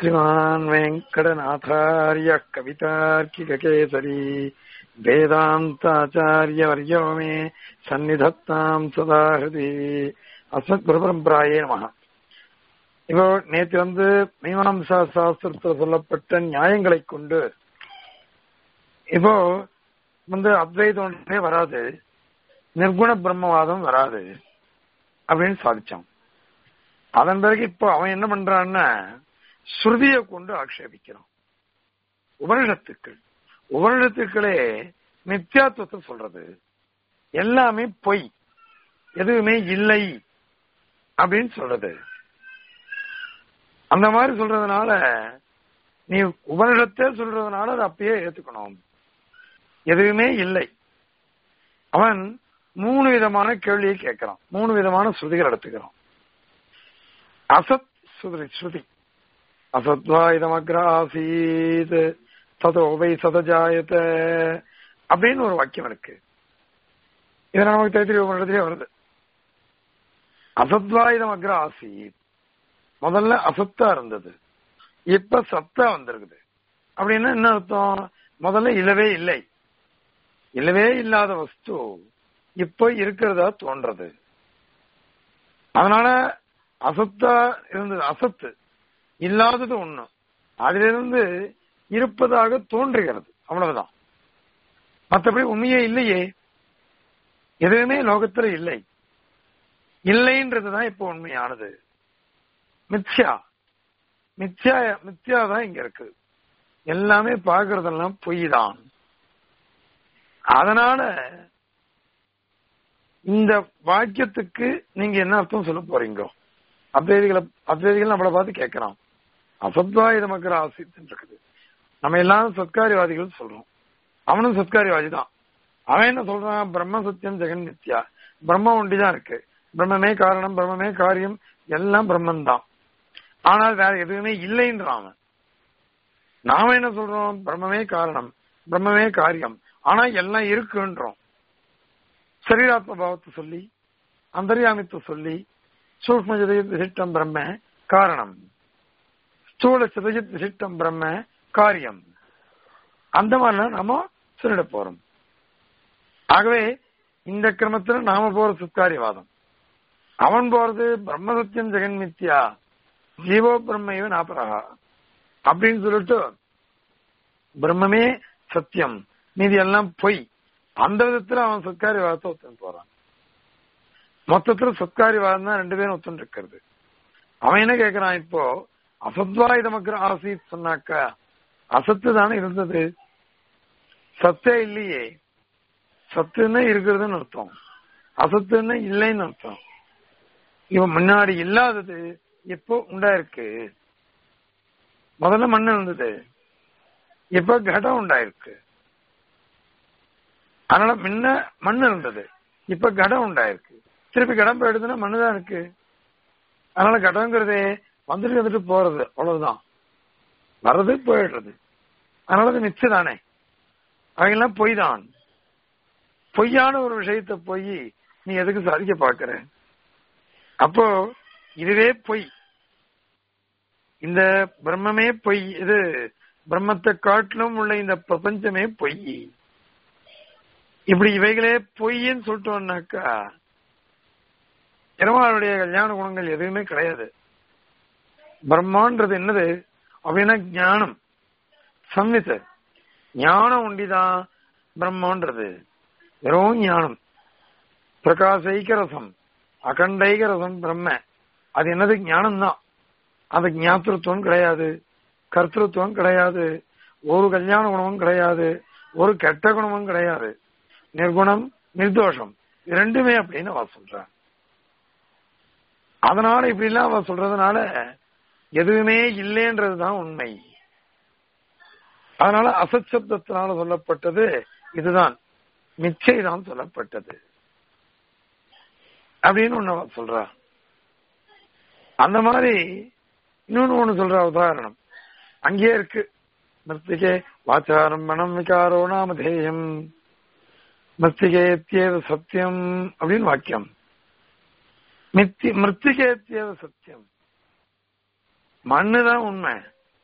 श्रीमान् वेङ्कटनाथार्यः कवितार्किककेसरी वेदान्ताचार्यवर्यो मे சந்நிதத்தாம் சதா ஹிருதி அஸ்மத் குருபரம்பராயே நமக இப்போ நேற்று வந்து மீமாம்சா சாஸ்திரத்தில் சொல்லப்பட்ட நியாயங்களை கொண்டு இப்போ வந்து அத்வைதம் ஒன்றே வராது நிர்குண பிரம்மவாதம் வராது அப்படின்னு சாதிச்சான் அதன் பிறகு இப்போ அவன் என்ன பண்றான்னா ஸ்ருதியை கொண்டு ஆக்ஷேபிக்கிறான் உபனிஷத்துக்கள் உபனிஷத்துக்களே மித்யாத்துவத்தை சொல்றது எல்லாமே பொய் எதுவுமே இல்லை அப்படின்னு சொல்றது அந்த மாதிரி சொல்றதுனால நீ உபனிஷத்தே சொல்றதுனால அதை அப்பயே ஏத்துக்கணும் எதுவுமே இல்லை அவன் மூணு விதமான கேள்வியை கேட்கிறான் மூணு விதமான ஸ்ருதிகள் எடுத்துக்கிறான் அசத் சுதி ஸ்ருதி அசத்வா இதமக்ர ஆசீத் ததோ வை சதஜாயத அப்படின்னு ஒரு வாக்கியம் இருக்கு இது நமக்கு தைத்திரிய உபநிடத்திலே வருது அசத்வா இதமக்ர ஆசீத் முதல்ல அசத்தா இருந்தது இப்ப சத்தா வந்திருக்குது அப்படின்னா என்ன அர்த்தம் முதல்ல இல்லவே இல்லை இல்லவே இல்லாத வஸ்து இப்ப இருக்கிறதா தோன்றது அதனால அசத்தா இருந்தது அசத்து இல்லாதது ஒண்ணு அதிலிருந்து இருப்பதாக தோன்றுகிறது அவ்வளவுதான் மற்றபடி உண்மையே இல்லையே எதுவுமே லோகத்துல இல்லை இல்லைன்றதுதான் இப்ப உண்மையானது மித்யா மித்யா மித்யா தான் இங்க இருக்கு எல்லாமே பாக்குறதெல்லாம் பொய் தான் அதனால இந்த வாக்கியத்துக்கு நீங்க என்ன அர்த்தம் சொல்ல போறீங்க அத்வைதிகளை அத்வைதிகள் நம்மளை பார்த்து கேட்கிறான் அசத்வாயுத மக்கள் ஆசித்து இருக்குது நம்ம எல்லாரும் சத்காரிவாதிகள் சொல்றோம் அவனும் சத்காரிவாதி தான் அவன் என்ன சொல்றான் பிரம்ம சத்தியம் ஜெகன் நித்யா பிரம்ம ஒண்டிதான் இருக்கு பிரம்மமே காரணம் பிரம்மமே காரியம் எல்லாம் பிரம்மன் தான் ஆனால் வேற எதுவுமே இல்லைன்றான் அவன் நாம என்ன சொல்றோம் பிரம்மமே காரணம் பிரம்மமே காரியம் ஆனா எல்லாம் இருக்குன்றோம் சரீராத்ம பாவத்தை சொல்லி அந்தர்யாமித்தை சொல்லி சூக்ம சிதஜித் விசிஷ்டம் பிரம்ம காரணம் ஸ்தூல சிதஜித் விசிஷ்டம் பிரம்ம காரியம் அந்த மாதிரிலாம் நாம சொல்லிட போறோம் ஆகவே இந்த கிரமத்துல நாம போற சுத்காரியவாதம் அவன் போறது பிரம்ம சத்தியம் ஜெகன் மித்யா ஜீவோ பிரம்மையோ நாபரகா அப்படின்னு சொல்லிட்டு பிரம்மமே சத்தியம் மீதி எல்லாம் பொய் அந்த விதத்துல அவன் சத்காரிவாதத்தை ஒத்துன்னு போறான் மொத்தத்துல சத்காரிவாதம் தான் ரெண்டு பேரும் ஒத்துன்னு இருக்கிறது அவன் என்ன கேக்குறான் இப்போ அசத்வாயுத மக்கள் ஆசீத் சொன்னாக்கா அசத்து தானே இருந்தது சத்தே இல்லையே சத்துன்னு இருக்கிறதுன்னு அர்த்தம் அசத்துன்னு இல்லைன்னு அர்த்தம் இவன் முன்னாடி இல்லாதது இப்போ உண்டாயிருக்கு முதல்ல மண் இருந்தது இப்ப கடம் உண்டாயிருக்கு அதனால முன்ன மண் இருந்தது இப்ப கடம் உண்டாயிருக்கு திருப்பி கடம் போயிடுதுன்னா மண்ணு தான் இருக்கு அதனால கடங்கிறதே வந்துட்டு வந்துட்டு போறது அவ்வளவுதான் வர்றது போயிடுறது அதனால அது மிச்சம் தானே அவையெல்லாம் பொய் தான் பொய்யான ஒரு விஷயத்த போய் நீ எதுக்கு சாதிக்க பாக்குற அப்போ இதுவே பொய் இந்த பிரம்மமே பொய் இது பிரம்மத்தை காட்டிலும் உள்ள இந்த பிரபஞ்சமே பொய் இப்படி இவைகளே பொய்ன்னு சொல்லிட்டோம்னாக்கா பெருமாளுடைய கல்யாண குணங்கள் எதுவுமே கிடையாது பிரம்மான்றது என்னது அப்படின்னா ஞானம் சம்மித ஞானம் ஒண்டிதான் பிரம்மன்றது வெறும் ஞானம் பிரகாசைக ரசம் அகண்டைக ரசம் பிரம்ம அது என்னது ஞானம் தான் அது ஞாத்திருத்துவம் கிடையாது கர்த்திருவம் கிடையாது ஒரு கல்யாண குணமும் கிடையாது ஒரு கெட்ட குணமும் கிடையாது நிர்குணம் நிர்தோஷம் ரெண்டுமே அப்படின்னு அவ சொல்ற அதனால இப்படி எல்லாம் அவ சொல்றதுனால எதுவுமே இல்லைன்றதுதான் உண்மை அதனால அசத் சப்தத்தினால சொல்லப்பட்டது இதுதான் மிச்சை தான் சொல்லப்பட்டது அப்படின்னு ஒண்ணு சொல்றா அந்த மாதிரி இன்னொன்னு ஒண்ணு சொல்ற உதாரணம் அங்கேயே இருக்கு மிருத்திகே வாச்சாரம் மனம் விகாரோ நாமதேயம் மிருத்திகேத்தியேவ சத்தியம் அப்படின்னு வாக்கியம் மித்தி மிருத்திகேத்தியேவ சத்தியம் மண்ணு தான் உண்மை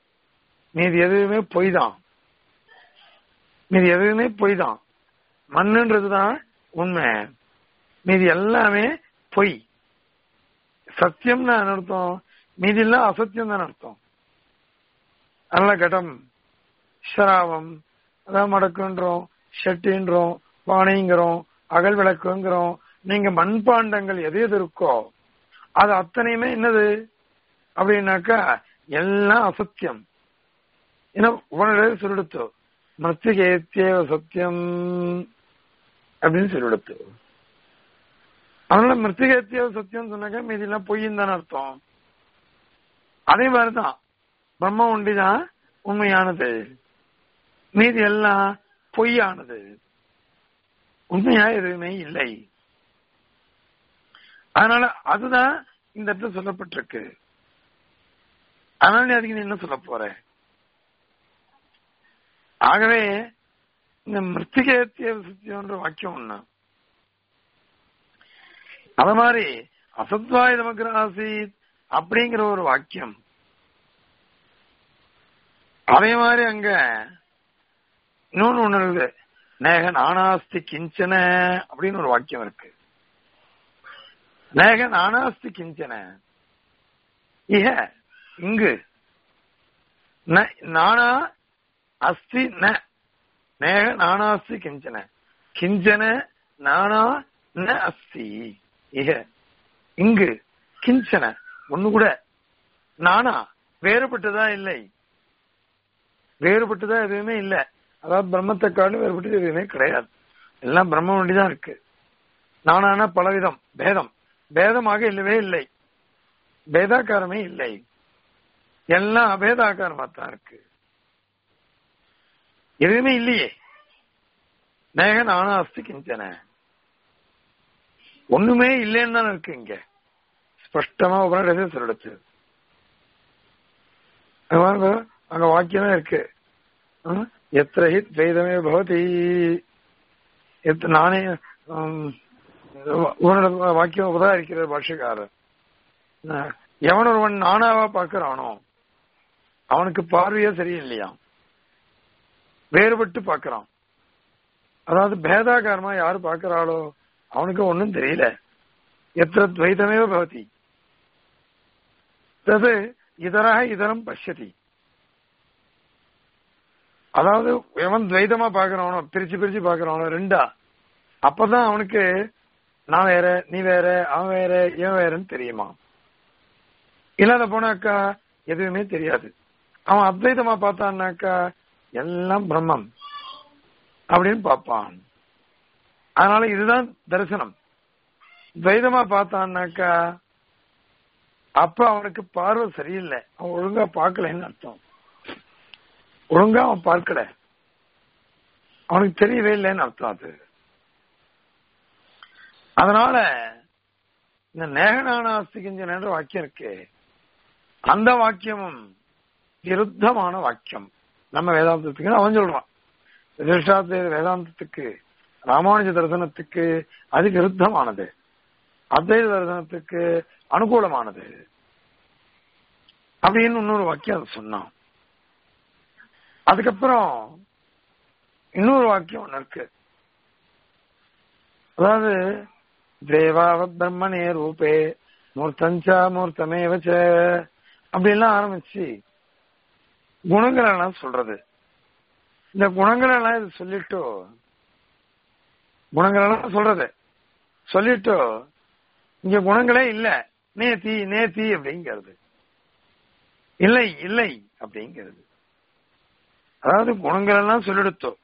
மீதி எதுவுமே பொய் தான் மீதி எதுவுமே பொய் தான் மண்ணுன்றதுதான் உண்மை மீதி எல்லாமே பொய் சத்தியம்னு அர்த்தம் மீதி எல்லாம் அசத்தியம் தான் அர்த்தம் அதனால கடம் ஷராவம் அதான் மடக்குன்றோம் ஷெட்டின்றோம் பானைங்கிறோம் அகல் விளக்குங்கிறோம் நீங்க மண்பாண்டங்கள் எது எது இருக்கோ அது அத்தனையுமே என்னது அப்படின்னாக்கா எல்லாம் அசத்தியம் ஏன்னா உடனே சொல்லிடுத்து மத்தியேத்தியவ சத்தியம் அப்படின்னு சொல்லிடுத்து அதனால மிருத்திகேத்தியவ சத்தியம் சொன்னாக்க மீதி எல்லாம் பொய்ன்னு தானே அர்த்தம் அதே மாதிரிதான் பிரம்ம ஒண்டிதான் உண்மையானது மீதி எல்லாம் பொய்யானது உண்மையா எதுவுமே இல்லை அதனால அதுதான் இந்த இடத்துல சொல்லப்பட்டிருக்கு அதனால நீ அதுக்கு நீ என்ன சொல்ல போற ஆகவே இந்த மிருத்திகேத்திய சத்தியம்ன்ற வாக்கியம் ஒண்ணு அத மாதிரி அசத்வாய நமக்கு அப்படிங்கிற ஒரு வாக்கியம் அதே மாதிரி அங்க இன்னொன்னு ஒண்ணு இருக்குது நேக நானாஸ்தி கிஞ்சன அப்படின்னு ஒரு வாக்கியம் இருக்கு நேக நானாஸ்தி கிஞ்சன இக இங்கு ந- நானா அஸ்தி ந நேக நானாஸ்தி கிஞ்சன கிஞ்சன நானா ந அஸ்தி இக இங்கு கிஞ்சன ஒண்ணு கூட நானா வேறுபட்டதா இல்லை வேறுபட்டதா எதுவுமே இல்ல அதாவது பிரம்மத்தை காணும் வேறுபட்டது எதுவுமே கிடையாது எல்லாம் பிரம்ம ஒண்டிதான் இருக்கு நானான பலவிதம் பேதம் பேதமாக இல்லவே இல்லை பேதாக்காரமே இல்லை எல்லாம் அபேதாக்காரமா தான் இருக்கு எதுவுமே இல்லையே நேக நானா அஸ்தி கிஞ்சன ஒண்ணுமே இல்லைன்னு தான் இருக்கு இங்க ஸ்பஷ்டமா உபநிடதே சொல்லிடுச்சு அங்க பாருங்க, அங்க வாக்கியமே இருக்கு ம், எத்திர ஹி துவைதமே பவதி எத் நானே ம், உன்னோட வாக்கியம் உதாரிக்கிறார் பாஷ்யக்காரர் அஹ், எவன் ஒருவன் நானாவா பார்க்கறானோ அவனுக்கு பார்வையே சரியில்லையா வேறுபட்டு பார்க்கறான் அதாவது பேதாகாரமா யாரு பார்க்கறாளோ அவனுக்கு ஒண்ணும் தெரியல எத்திர துவைதமே பவதி தது இதராக இதரம் பஷ்யதி அதாவது எவன் துவைதமா பாக்குறவனோ பிரிச்சு பிரிச்சு பாக்குறவனோ ரெண்டா அப்பதான் அவனுக்கு நான் வேற நீ வேற அவன் வேற இவன் வேறன்னு தெரியுமா இல்லாத போனாக்கா எதுவுமே தெரியாது அவன் அத்வைதமா பார்த்தான்னாக்கா எல்லாம் பிரம்மம் அப்படின்னு பார்ப்பான் அதனால இதுதான் தரிசனம் துவைதமா பார்த்தான்னாக்கா அப்ப அவனுக்கு பார்வை சரியில்லை அவன் ஒழுங்கா பார்க்கலன்னு அர்த்தம் ஒழுங்கா அவன் பார்க்கல அவனுக்கு தெரியவே இல்லைன்னு அர்த்தம் அது அதனால இந்த நேகனானாஸ்திகிஞ்சன வாக்கியம் இருக்கு அந்த வாக்கியமும் விருத்தமான வாக்கியம் நம்ம வேதாந்தத்துக்கு அவன் சொல்றான் விசிஷ்டாத்வைத வேதாந்தத்துக்கு ராமானுஜ தரிசனத்துக்கு அது விருத்தமானது அத்வைத தரிசனத்துக்கு அனுகூலமானது அப்படின்னு இன்னொரு வாக்கியம் அது சொன்னான் அதுக்கப்புறம் இன்னொரு வாக்கியம் ஒண்ணு இருக்கு அதாவது தேவாவத் பிரம்மனே ரூபே மூர்த்தஞ்சா மூர்த்தமேவச்ச அப்படிலாம் ஆரம்பிச்சு குணங்கள் எல்லாம் சொல்றது இந்த குணங்கள் எல்லாம் இது சொல்லிட்டு குணங்கள் எல்லாம் சொல்றது சொல்லிட்டு இங்க குணங்களே இல்ல நேத்தி நேத்தி அப்படிங்கிறது இல்லை இல்லை அப்படிங்கிறது அதாவது குணங்கள் எல்லாம் சொல்லிடுத்தோம்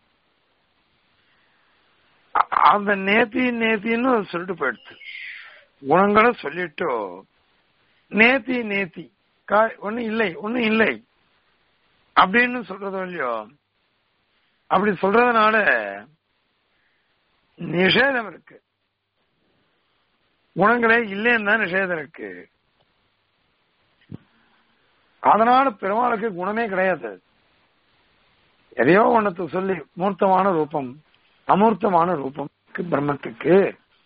அ- அந்த நேத்தி நேத்தின்னு அது சொல்லிட்டு போயிடுச்சு குணங்களை சொல்லிட்டோ நேத்தி நேத்தி கா- ஒண்ணும் இல்லை ஒண்ணும் இல்லை அப்படின்னு சொல்றதோ இல்லையோ அப்படி சொல்றதுனால நிஷேதம் இருக்கு குணங்களே இல்லைன்னு தான் நிஷேதம் இருக்கு அதனால பெருமாளுக்கு குணமே கிடையாது எதையோ ஒண்ணத்தை சொல்லி மூர்த்தமான ரூபம் அமூர்த்தமான ரூபம் இருக்கு பிரம்மத்துக்கு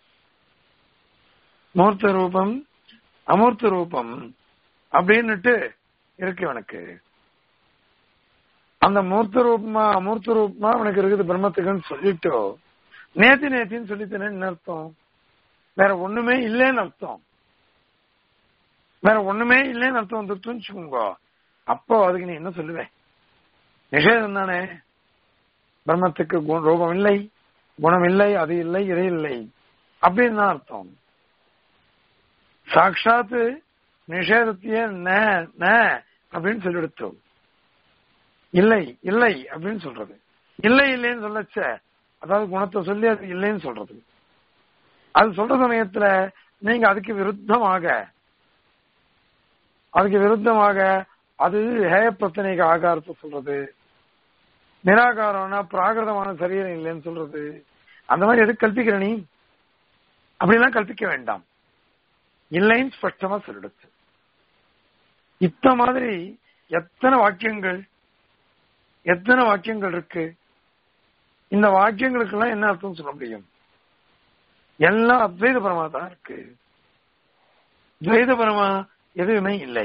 மூர்த்த ரூபம் அமூர்த்த ரூபம் அப்படின்னுட்டு இருக்கு இவனுக்கு அந்த மூர்த்த ரூபமா அமூர்த்த ரூபமா அவனுக்கு இருக்குது பிரம்மத்துக்குன்னு சொல்லிட்டோ நேத்தி நேத்தின்னு சொல்லித்தேன்னு அர்த்தம் வேற ஒண்ணுமே இல்லைன்னு அர்த்தம் வேற ஒண்ணுமே இல்லைன்னு அர்த்தம் வந்துருச்சுன்னு வச்சுக்கோங்க அப்போ அதுக்கு நீ என்ன சொல்லுவேன் நிஷேதம் தானே பிரம்மத்துக்கு குண- ரூபம் இல்லை குணம் இல்லை அது இல்லை இது இல்லை அப்படின்னு தான் அர்த்தம் சாட்சாத்து நிஷேதத்தையே ந ந அப்படின்னு சொல்லிடுத்தோம் இல்லை இல்லை அப்படின்னு சொல்றது இல்லை இல்லைன்னு சொல்லச்ச அதாவது குணத்தை சொல்லி அது இல்லைன்னு சொல்றது அது சொல்ற சமயத்துல நீங்க அதுக்கு விருத்தமாக அதுக்கு விருத்தமாக அது ஹேய பிரச்சனைக்கு ஆகாரத்தை சொல்றது நிராகாரம்னா பிராகிருதமான சரீரம் இல்லைன்னு சொல்றது அந்த மாதிரி எதுக்கு கல்பிக்கிற நீ அப்படிலாம் கல்பிக்க வேண்டாம் இல்லைன்னு ஸ்பஷ்டமா சொல்லிடுச்சு இத்த மாதிரி எத்தனை வாக்கியங்கள் எத்தனை வாக்கியங்கள் இருக்கு இந்த வாக்கியங்களுக்கெல்லாம் என்ன அர்த்தம் சொல்ல முடியும் எல்லாம் அத்வைத பரமா தான் இருக்கு துவைத பரமா எதுவுமே இல்லை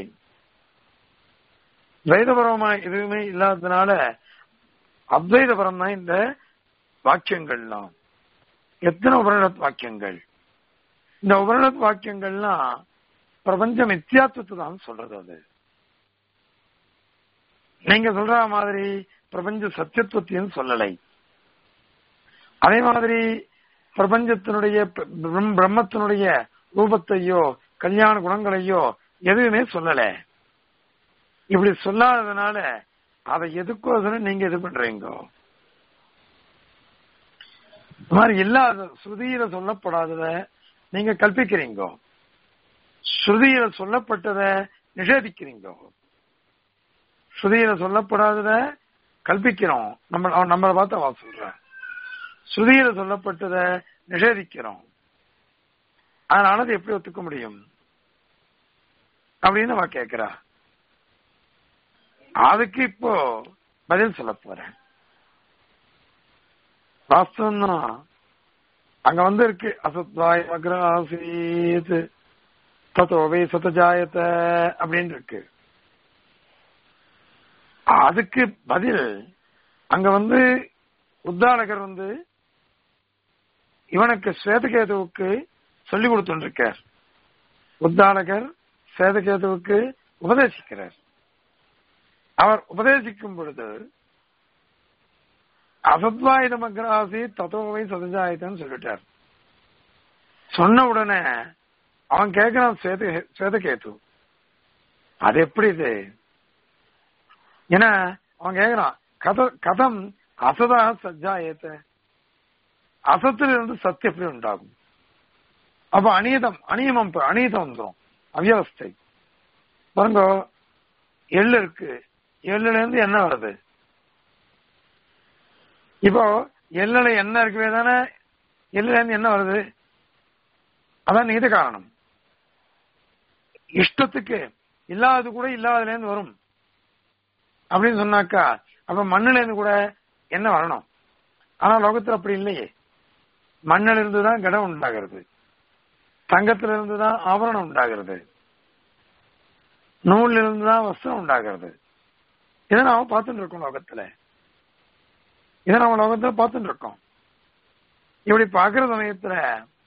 துவைத பரமா எதுவுமே இல்லாததுனால அத்வைத பரம் தான் இந்த வாக்கியங்கள்லாம் எத்தனை உபரணத் வாக்கியங்கள் இந்த உபரணத் வாக்கியங்கள்லாம் பிரபஞ்ச மித்தியாத்துவத்தை தான் சொல்றது அது நீங்க சொல்ற மாதிரி பிரபஞ்ச சத்தியத்துவத்தையும் சொல்லலை அதே மாதிரி பிரபஞ்சத்தினுடைய பிரம்- பிரம்மத்தினுடைய ரூபத்தையோ கல்யாண குணங்களையோ எதுவுமே சொல்லல இப்படி சொல்லாததுனால அதை எதுக்கோசரம் நீங்க இது பண்றீங்க இந்த மாதிரி இல்லாத ஸ்ருதியில சொல்லப்படாதத நீங்க கல்பிக்கிறீங்க ஸ்ருதியில சொல்லப்பட்டத நிஷேதிக்கிறீங்க ஸ்ருதியில சொல்லப்படாதத கல்பிக்கிறோம் நம்ம அவன் நம்மளை பார்த்து அவன் சொல்ற ஸ்ருதியில சொல்லப்பட்டத நிஷேதிக்கிறோம் அதனால அதை எப்படி ஒத்துக்க முடியும் அப்படின்னு அவன் கேக்குறா அதுக்கு இப்போ பதில் சொல்ல போறேன் வாஸ்தவம் தான் அங்க வந்து இருக்கு அசத்வாய் அக்ராசீத் தத்தோவை சத்தஜாயத்த அப்படின்னு இருக்கு அதுக்கு பதில் அங்க வந்து உத்தாலகர் வந்து இவனுக்கு ஸ்வேதகேதுவுக்கு சொல்லிக் கொடுத்துருக்கார் உத்தாலகர் ஸ்வேதகேதுவுக்கு உபதேசிக்கிறார் அவர் உபதேசிக்கும் பொழுது அசத்வாயுதம் அக்ராசி தத்துவவை சதஜாயத்தன்னு சொல்லிட்டார் சொன்ன உடனே அவன் கேட்கிறான் ஸ்வேத ஸ்வேதகேது அது எப்படி இது ஏன்னா அவன் கேட்கிறான் கத கதம் அசதா சஜ்ஜாயத்த அசத்துல இருந்து சத்து எப்படி உண்டாகும் அப்ப அநீதம் அநியமம் ப- அநீதம் வந்துடும் அவ்யவஸ்தை பாருங்க எள்ளு இருக்கு எள்ளுல இருந்து என்ன வருது இப்போ எள்ளுல என்ன இருக்கவே தானே எள்ளுல இருந்து என்ன வருது அதான் நீத காரணம் இஷ்டத்துக்கு இல்லாதது கூட இல்லாததுல இருந்து வரும் அப்படின்னு சொன்னாக்கா அப்ப மண்ணுல இருந்து கூட என்ன வரணும் ஆனா லோகத்துல அப்படி இல்லையே மண்ணில இருந்து தான் கடம் உண்டாகிறது தங்கத்துல இருந்து தான் ஆபரணம் உண்டாகிறது நூல்ல இருந்து தான் வஸ்திரம் உண்டாகிறது இதை நாம பார்த்துட்டு இருக்கோம் லோகத்துல இதை நம்ம லோகத்துல பார்த்துட்டு இருக்கோம் இப்படி பாக்குற சமயத்துல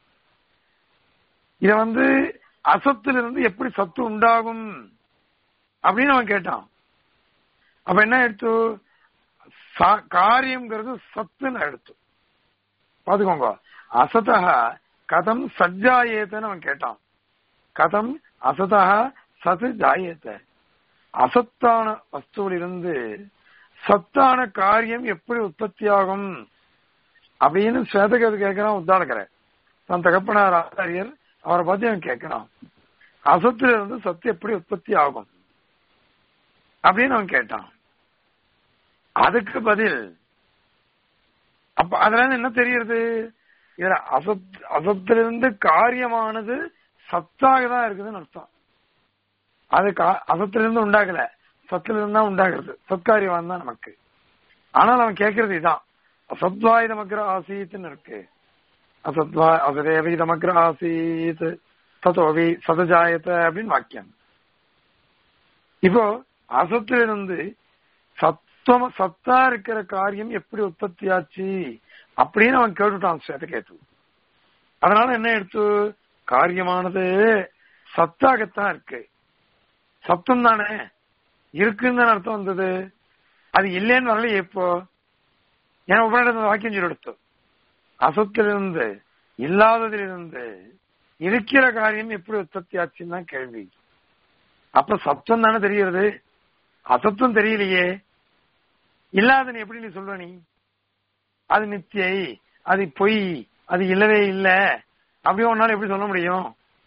இத வந்து அசத்திலிருந்து எப்படி சத்து உண்டாகும் அப்படின்னு அவன் கேட்டான் அப்ப என்ன எடுத்து சா- காரியம்ங்கிறது சத்துன்னு எடுத்து பாத்துக்கோங்க அசதா கதம் சஜ்ஜாயேத்தன்னு அவன் கேட்டான் கதம் அசதா சத்து ஜாயேத்த அசத்தான வஸ்துவிலிருந்து சத்தான காரியம் எப்படி உற்பத்தியாகும் அப்படின்னு ஸ்வேதகது கேட்கிறான் உத்தாடகரை தன் தகப்பனார் ஆச்சாரியர் அவரை பார்த்து அவன் கேட்கிறான் அசத்துல இருந்து சத்து எப்படி உற்பத்தி ஆகும் அப்படின்னு அவன் கேட்டான் அதுக்கு பதில் அப்ப அதுல இருந்து என்ன தெரியுது இதுல அசத் அசத்திலிருந்து காரியமானது சத்தாக தான் இருக்குதுன்னு அர்த்தம் அது கா- அசத்திலிருந்து உண்டாகல சத்திலிருந்து தான் உண்டாகிறது சத்காரியவான் தான் நமக்கு ஆனால் அவன் கேட்கறது இதான் அசத்வாய் நமக்கு ஆசீத்னு இருக்கு அசத்வா அசதேவி நமக்கு ஆசீத் தத்தோவி சதஜாயத்த அப்படின்னு வாக்கியம் இப்போ அசத்திலிருந்து சத்து சத்துவம் சத்தா இருக்கிற காரியம் எப்படி உற்பத்தி ஆச்சு அப்படின்னு அவன் கேட்டுட்டான் கேட்டு அதனால என்ன எடுத்து காரியமானது சத்தாகத்தான் இருக்கு சத்தம் தானே இருக்குன்னு தானே அர்த்தம் வந்தது அது இல்லைன்னு வரலையே இப்போ ஏன் உபரிடத்துல வாக்கியம் சொல்லி எடுத்து அசத்திலிருந்து இல்லாததிலிருந்து இருக்கிற காரியம் எப்படி உற்பத்தி ஆச்சுன்னு தான் கேள்வி அப்ப சத்தம் தானே தெரிகிறது அசத்தம் தெரியலையே இல்லாதன்னு எப்படி நீ சொல்ற நீ அது நித்தியை அது பொய் அது இல்லவே இல்ல அப்படியே உன்னால எப்படி சொல்ல முடியும்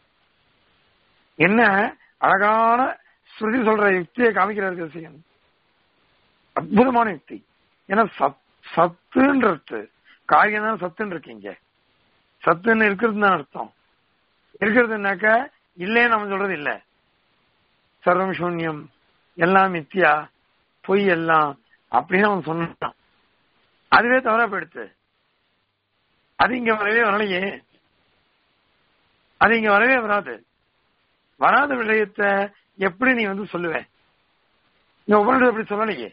என்ன அழகான ஸ்ருதி சொல்ற யுக்தியை காமிக்கிறார் கசியன் அற்புதமான யுக்தி ஏன்னா சத் சத்துன்றது காரியம் தான் சத்துன்னு இருக்கீங்க சத்துன்னு இருக்கிறது தான் அர்த்தம் இருக்கிறதுனாக்க இல்லைன்னு நம்ம சொல்றது இல்ல சர்வம் சூன்யம் எல்லாம் மித்தியா பொய் எல்லாம் அப்படின்னு அவன் சொன்னான் அதுவே தவறா போயிடுத்து அது இங்க வரவே வரலையே அது இங்க வரவே வராது வராத விடயத்தை எப்படி நீ வந்து சொல்லுவ இங்க ஒவ்வொரு எப்படி சொல்லலையே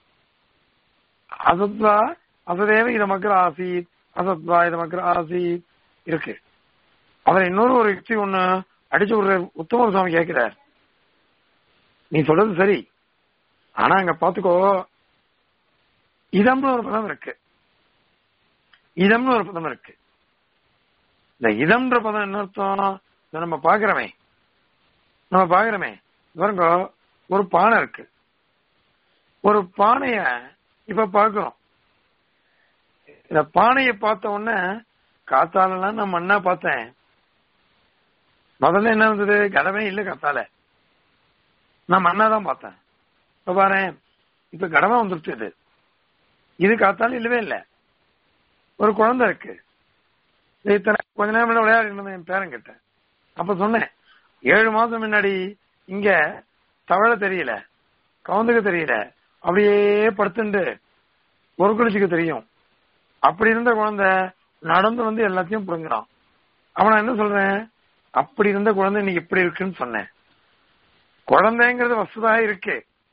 அசத்வா அசதேவ இத மக்கள் ஆசீத் அசத்வா இத மக்கள் ஆசீத் இருக்கு அவர் இன்னொரு ஒரு யுக்தி ஒண்ணு அடிச்சு ஒரு உத்தம சுவாமி கேட்கிறார் நீ சொல்றது சரி ஆனா அங்க பாத்துக்கோ இதம்னு ஒரு பதம் இருக்கு இதம்னு ஒரு பதம் இருக்கு இந்த இதம்ன்ற பதம் என்ன அர்த்தம் இதை நம்ம பாக்குறோமே நம்ம பாக்குறோமே பாருங்க ஒரு பானை இருக்கு ஒரு பானைய இப்ப பாக்குறோம் இந்த பானைய பார்த்த உடனே காத்தாலெல்லாம் நான் மண்ணா பார்த்தேன் முதல்ல என்ன இருந்தது கடவே இல்ல காத்தால நான் மண்ணா தான் பார்த்தேன் இப்ப பாரு இப்ப கடமை வந்துருச்சு இது இது காத்தால இல்லவே இல்ல ஒரு குழந்தை இருக்கு இத்தனை கொஞ்ச நேரம் முன்னாடி விளையாடி இருந்தேன் என் பேரன் கிட்ட அப்ப சொன்னேன் ஏழு மாசம் முன்னாடி இங்க தவழ தெரியல கவுந்துக்க தெரியல அப்படியே படுத்துண்டு ஒரு குளிச்சுக்க தெரியும் அப்படி இருந்த குழந்தை நடந்து வந்து எல்லாத்தையும் புடுங்குறான் அவன் என்ன சொல்றேன் அப்படி இருந்த குழந்தை இன்னைக்கு இப்படி இருக்குன்னு சொன்னேன் குழந்தைங்கிறது வசுதாக இருக்கு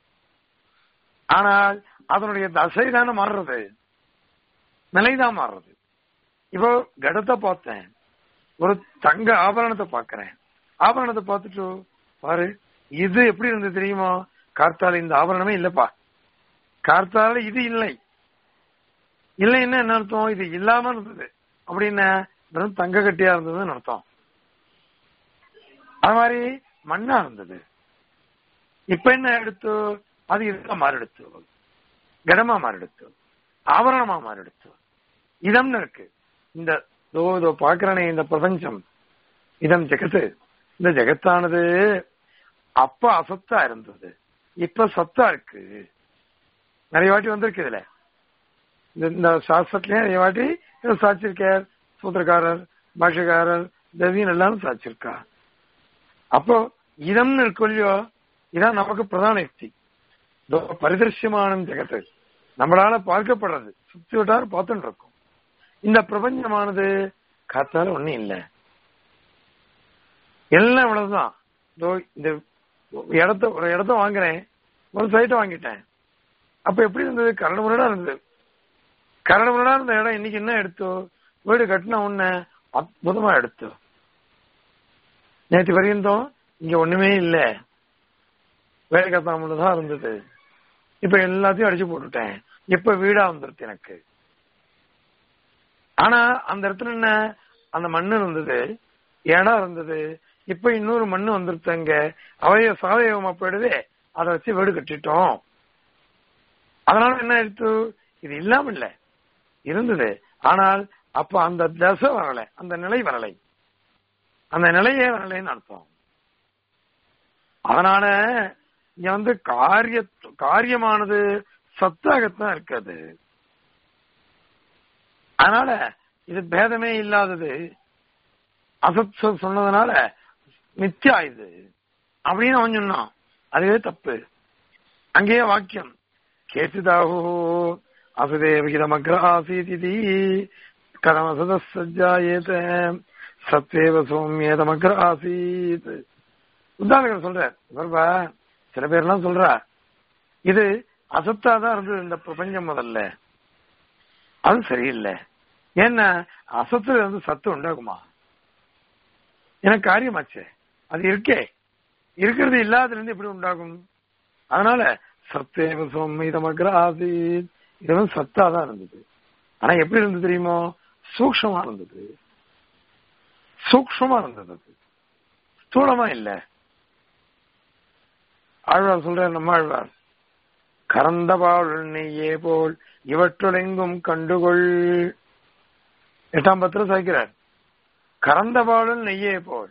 ஆனால் அதனுடைய தசை தானே மாறுறது நிலைதான் மாறுறது இப்போ கடத்தை பார்த்தேன் ஒரு தங்க ஆபரணத்தை பாக்குறேன் ஆபரணத்தை பார்த்துட்டு பாரு இது எப்படி இருந்தது தெரியுமா கார்த்தால இந்த ஆபரணமே இல்லப்பா கார்த்தால இது இல்லை இல்லைன்னா என்ன அர்த்தம் இது இல்லாம இருந்தது அப்படின்னா வெறும் தங்க கட்டியா இருந்ததுன்னு அர்த்தம் அது மாதிரி மண்ணா இருந்தது இப்ப என்ன எடுத்து அது இதுக்கா மாறிடுத்து கடமா மாறிடுத்து ஆபரணமா மாறிடுத்து இதம்னு இருக்கு இந்த இதோ இதோ பாக்குறானே இந்த பிரபஞ்சம் இதம் ஜெகத்து இந்த ஜெகத்தானது அப்ப அசத்தா இருந்தது இப்ப சத்தா இருக்கு நிறைய வாட்டி வந்திருக்கு இதுல இந்த சாஸ்திரத்திலயே நிறைய வாட்டி இதை சாட்சிருக்கார் சூத்திரக்காரர் பாஷக்காரர் தேவியன் எல்லாரும் சாட்சிருக்கா அப்போ இதம்னு இருக்கு இல்லையோ இதான் நமக்கு பிரதான யுக்தி பரிதர்சியமான ஜெகத்து நம்மளால பார்க்கப்படுறது சுத்தி விட்டாரு பார்த்துட்டு இருக்கும் இந்த பிரபஞ்சமானது காத்தால ஒண்ணும் இல்லை எல்லாம் இவ்வளவுதான் இந்த இடத்த ஒரு இடத்த வாங்குறேன் ஒரு சைட்டை வாங்கிட்டேன் அப்ப எப்படி இருந்தது கரடு முரடா இருந்தது கரடு முரடா இருந்த இடம் இன்னைக்கு என்ன எடுத்தோ வீடு கட்டின உடனே அற்புதமா எடுத்தோ நேற்று வரையும் இங்க ஒண்ணுமே இல்ல வேலைக்காத்தாமல் தான் இருந்தது இப்ப எல்லாத்தையும் அடிச்சு போட்டுட்டேன் இப்ப வீடா வந்துருது எனக்கு ஆனா அந்த இடத்துல என்ன அந்த மண்ணு இருந்தது இடம் இருந்தது இப்ப இன்னொரு மண்ணு வந்துருத்தாங்க அவைய சாவயவமா போயிடுது அதை வச்சு வீடு கட்டிட்டோம் அதனால என்ன எடுத்து இது இல்லாம இல்ல இருந்தது ஆனால் அப்ப அந்த தசை வரல அந்த நிலை வரலை அந்த நிலையே வரலைன்னு அர்த்தம் அதனால இங்க வந்து காரிய காரியமானது சத்தாகத்தான் இருக்காது அதனால இது பேதமே இல்லாதது அசத் சொன்னதுனால மித்யா இது அப்படின்னு அவன் சொன்னான் அதுவே தப்பு அங்கேயே வாக்கியம் கேசிதாஹோ அசதேவகிதமக்ர ஆசீதி கதமசத சஜ்ஜாயேத சத்வேவ சௌமியதமக்ர ஆசீத் உதாரணம் சொல்ற இவர்பா சில பேர்லாம் சொல்றா இது அசத்தாதான் இருந்தது இந்த பிரபஞ்சம் முதல்ல அது சரியில்லை ஏன்னா அசத்துல இருந்து சத்து உண்டாகுமா எனக்கு காரியமாச்சே அது இருக்கே இருக்கிறது இல்லாததுல இருந்து எப்படி உண்டாகும் அதனால சத்தேவ சோம்மீதமக்ர ஆசீத் இது வந்து சத்தா தான் இருந்தது ஆனா எப்படி இருந்தது தெரியுமோ சூக்ஷமா இருந்தது சூக்ஷமா இருந்தது அது ஸ்தூலமா இல்ல ஆழ்வார் சொல்ற நம்ம ஆழ்வார் கறந்தபாள் நெய்யே போல் இவற்றுளெங்கும் கண்டுகொள் எட்டாம் பத்திரம் சாய்க்கிறார் கறந்தபாளும் நெய்யே போல்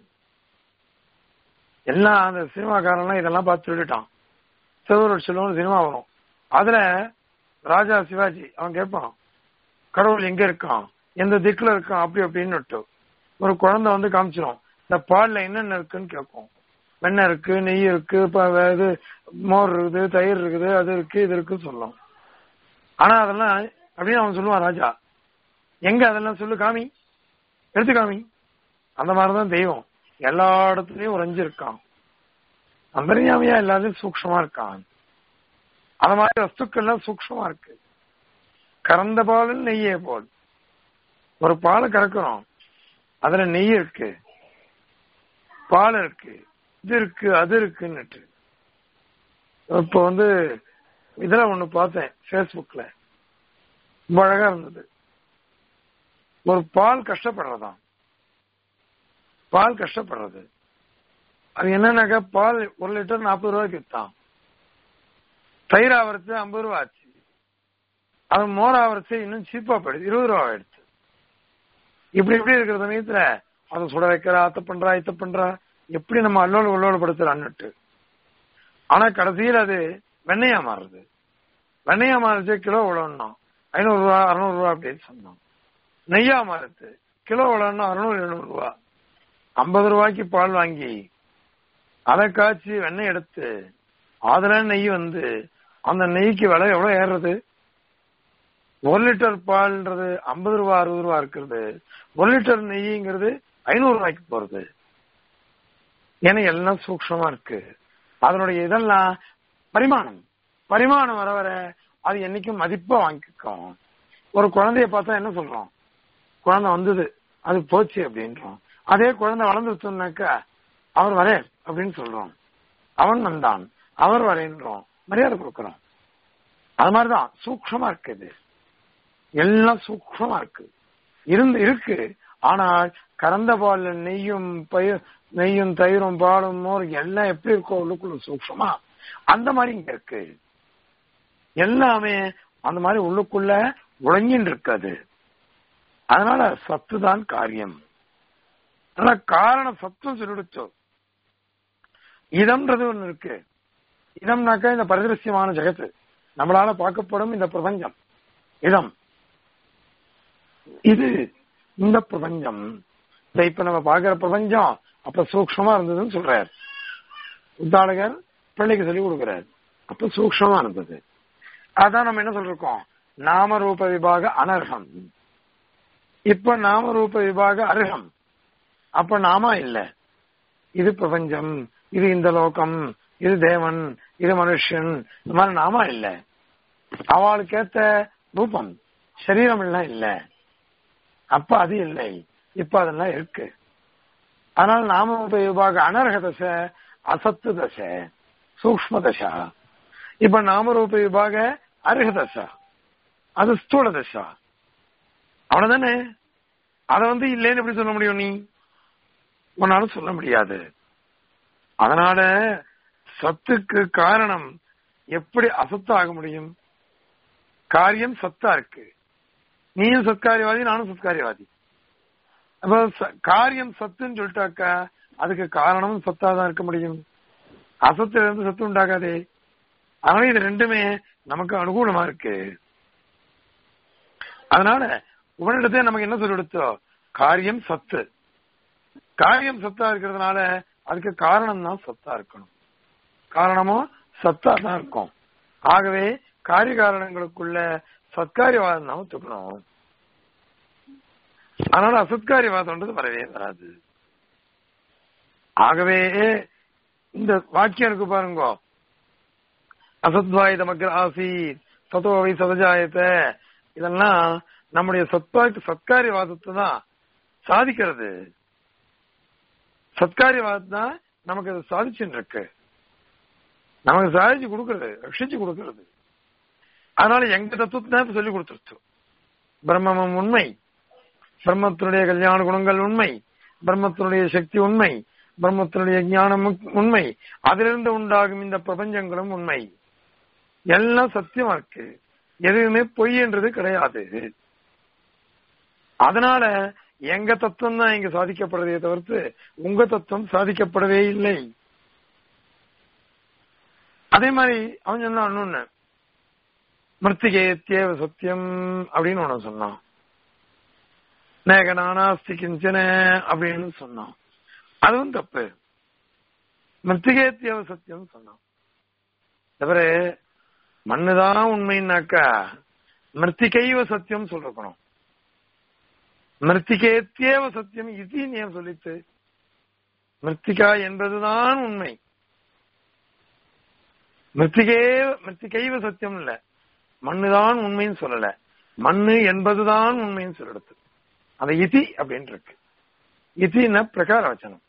எல்லாம் அந்த சினிமாக்காரன்லாம் இதெல்லாம் பார்த்து சொல்லிட்டான் சிவரோட் செல்வம் சினிமா வரும் அதுல ராஜா சிவாஜி அவன் கேட்பான் கடவுள் எங்க இருக்கான் எந்த திக்குல இருக்கான் அப்படி அப்படின்னு விட்டு ஒரு குழந்தை வந்து காமிச்சிடும் இந்த பால்ல என்னென்ன இருக்குன்னு கேட்கும் வெண்ணெய் இருக்கு நெய் இருக்கு இப்ப இது மோர் இருக்குது தயிர் இருக்குது அது இருக்கு இது இருக்கு சொல்லும் ஆனா அதெல்லாம் அப்படின்னு அவன் சொல்லுவான் ராஜா எங்க அதெல்லாம் சொல்லு காமி எடுத்து காமி அந்த மாதிரிதான் தெய்வம் எல்லா இடத்துலயும் உறைஞ்சிருக்கான் அந்தரியாமையா எல்லாத்தையும் சூக்ஷமா இருக்கான் அந்த மாதிரி வஸ்துக்கள்லாம் சூக்ஷமா இருக்கு கறந்த பாலும் நெய்யே போல் ஒரு பாலை கறக்குறோம் அதுல நெய் இருக்கு பால் இருக்கு இது இருக்கு அது இருக்குன்னுட்டு இப்ப வந்து இதுல ஒண்ணு பார்த்தேன் பேஸ்புக்ல ரொம்ப அழகா இருந்தது ஒரு பால் கஷ்டப்படுறதாம் பால் கஷ்டப்படுறது அது என்னன்னாக்கா பால் ஒரு லிட்டர் நாற்பது ரூபாய்க்கு வித்தான் தயிர் ஆவரத்து ஐம்பது ரூபா ஆச்சு அது மோர் ஆவரத்து இன்னும் சீப்பா போயிடுது இருபது ரூபா ஆயிடுச்சு இப்படி இப்படி இருக்கிற சமயத்துல அதை சுட வைக்கிறா அத்தை பண்றா இத்த பண்றா எப்படி நம்ம அல்லோல உள்ளோலப்படுத்துறான்னுட்டு ஆனா கடைசியில் அது வெண்ணையா மாறுது வெண்ணையா மாறுச்சு கிலோ உழவுனா ஐநூறு ரூபா அறுநூறு ரூபா அப்படின்னு சொன்னோம் நெய்யா மாறுது கிலோ உழவுனா அறுநூறு எழுநூறு ரூபா ஐம்பது ரூபாய்க்கு பால் வாங்கி அதை காய்ச்சி வெண்ணெய் எடுத்து அதுல நெய் வந்து அந்த நெய்க்கு விலை எவ்வளவு ஏறுறது ஒரு லிட்டர் பால்ன்றது ஐம்பது ரூபா அறுபது ரூபா இருக்கிறது ஒரு லிட்டர் நெய்ங்கிறது ஐநூறு ரூபாய்க்கு போறது ஏன்னா எல்லாம் சூக்ஷமா இருக்கு அதனுடைய இதெல்லாம் பரிமாணம் பரிமாணம் வர வர அது என்னைக்கும் மதிப்பா வாங்கிக்கும் ஒரு குழந்தைய பார்த்தா என்ன சொல்றோம் குழந்தை வந்தது அது போச்சு அப்படின்றோம் அதே குழந்தை வளர்ந்துருச்சுனாக்கா அவர் வரே அப்படின்னு சொல்றோம் அவன் வந்தான் அவர் வரேன்றோம் மரியாதை கொடுக்கிறோம் அது மாதிரிதான் சூக்ஷமா இருக்கு இது எல்லாம் சூக்ஷமா இருக்கு இருந்து இருக்கு ஆனால் கறந்த பால் நெய்யும் பயிர் நெய்யும் தயிரும் பாலும் மோர் எல்லாம் எப்படி இருக்கோ உள்ளுக்குள்ள சூக்ஷமா அந்த மாதிரி இங்க இருக்கு எல்லாமே அந்த மாதிரி உள்ளுக்குள்ள உழங்கின்னு இருக்காது அதனால சத்து தான் காரியம் அதனால காரண சத்துவம் சொல்லிடுச்சோ இதம்ன்றது ஒண்ணு இருக்கு இதம்னாக்கா இந்த பரிதிருஷ்யமான ஜெகத்து நம்மளால பார்க்கப்படும் இந்த பிரபஞ்சம் இதம் இது இந்த பிரபஞ்சம் இந்த இப்ப நம்ம பாக்குற பிரபஞ்சம் அப்ப சூக்ஷமா இருந்ததுன்னு சொல்றார் உத்தாளகர் பிள்ளைக்கு சொல்லி கொடுக்கிறார் அப்ப சூக்ஷமா இருந்தது அதான் நம்ம என்ன சொல்றோம் நாமரூப விபாக அனர்ஹம் இப்ப நாமரூப விபாக அருகம் அப்ப நாமா இல்ல இது பிரபஞ்சம் இது இந்த லோகம் இது தேவன் இது மனுஷன் இந்த மாதிரி நாமா இல்ல அவளுக்கு ஏத்த ரூபம் சரீரம் எல்லாம் இல்ல அப்ப அது இல்லை இப்ப அதெல்லாம் இருக்கு அதனால நாம உபயோக அனர்ஹ தசை அசத்து தசை சூக்ம தசா இப்ப நாமரூப விபாக அருக தசா அது ஸ்தூல தசா அவ்வளவுதானே அத வந்து இல்லைன்னு எப்படி சொல்ல முடியும் நீ உன்னால சொல்ல முடியாது அதனால சத்துக்கு காரணம் எப்படி அசத்து ஆக முடியும் காரியம் சத்தா இருக்கு நீயும் சத்காரியவாதி நானும் சத்காரியவாதி அப்ப ச- காரியம் சத்துன்னு சொல்லிட்டாக்கா அதுக்கு காரணமும் சத்தா தான் இருக்க முடியும் அசத்துல இருந்து சத்து உண்டாகாதே அதனால இது ரெண்டுமே நமக்கு அனுகூலமா இருக்கு அதனால உபனிடத்தை நமக்கு என்ன சொல்லி கொடுத்தோ காரியம் சத்து காரியம் சத்தா இருக்கிறதுனால அதுக்கு காரணம் தான் சத்தா இருக்கணும் காரணமும் சத்தா தான் இருக்கும் ஆகவே காரிய காரணங்களுக்குள்ள சத்காரியவாதம் தான் ஒத்துக்கணும் அதனால அசத்காரியவாதம்ன்றது வரவே வராது ஆகவே இந்த வாக்கியம் இருக்கு பாருங்க அசத்வாயுதமக்ர ஆசி சதோவை சதஜாயத்த இதெல்லாம் நம்முடைய சத்வா சத்காரியவாதத்தை தான் சாதிக்கிறது சத்காரியவாதம் தான் நமக்கு அது சாதிச்சுட்டு இருக்கு நமக்கு சாதிச்சு கொடுக்கறது ரட்சிச்சு கொடுக்கறது அதனால எங்க தத்துவத்தை தான் சொல்லி கொடுத்துருச்சு பிரம்மமும் உண்மை பிரம்மத்தினுடைய கல்யாண குணங்கள் உண்மை பிரம்மத்தினுடைய சக்தி உண்மை பிரம்மத்தினுடைய ஞானம் உண்மை அதிலிருந்து உண்டாகும் இந்த பிரபஞ்சங்களும் உண்மை எல்லாம் சத்தியமா இருக்கு எதுவுமே பொய் என்றது கிடையாது அதனால எங்க தத்துவம் தான் இங்க சாதிக்கப்படுறதே தவிர்த்து உங்க தத்துவம் சாதிக்கப்படவே இல்லை அதே மாதிரி அவன் சொன்னான் இன்னொன்னு மிருத்திகே தேவ சத்தியம் அப்படின்னு ஒண்ணு சொன்னான் நேக நானாஸ்தி கிஞ்சன அப்படின்னு சொன்னான் அதுவும் தப்பு மிருத்திகே தேவ சத்தியம் சொன்னான் தவிர மண்ணுதான் உண்மைன்னாக்கா மிருத்திகைவ சத்தியம் சொல்லிருக்கணும் மிருத்திகேத்தியேவ சத்தியம் இது நீ ஏன் சொல்லித்து மிருத்திகா என்பதுதான் உண்மை மிருத்திகே மிருத்திகைவ சத்தியம் இல்ல மண்ணுதான் உண்மைன்னு சொல்லல மண்ணு என்பதுதான் உண்மைன்னு சொல்லிடுது அந்த இதி அப்படின்னு இருக்கு இதின பிரகார வச்சனம்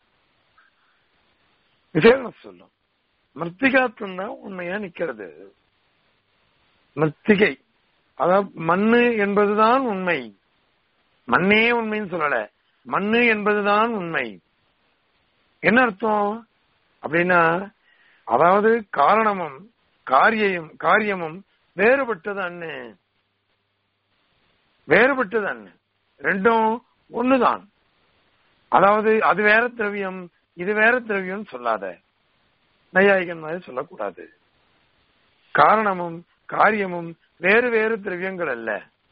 விசேஷம் சொல்லும் மிருத்திகாத்தம் தான் உண்மையா நிக்கிறது மிருத்திகை அதாவது மண்ணு என்பதுதான் உண்மை மண்ணே உண்மைன்னு சொல்லல மண்ணு என்பதுதான் உண்மை என்ன அர்த்தம் அப்படின்னா அதாவது காரணமும் காரியம் காரியமும் வேறுபட்டது அண்ணு வேறுபட்டது அண்ணு ரெண்டும் ஒண்ணுதான் அதாவது அது வேற திரவியம் இது வேற திரவியம் சொல்லாத நையாயிகன் மாதிரி சொல்லக்கூடாது காரணமும் காரியமும் வேறு வேறு திரவியங்கள் அல்ல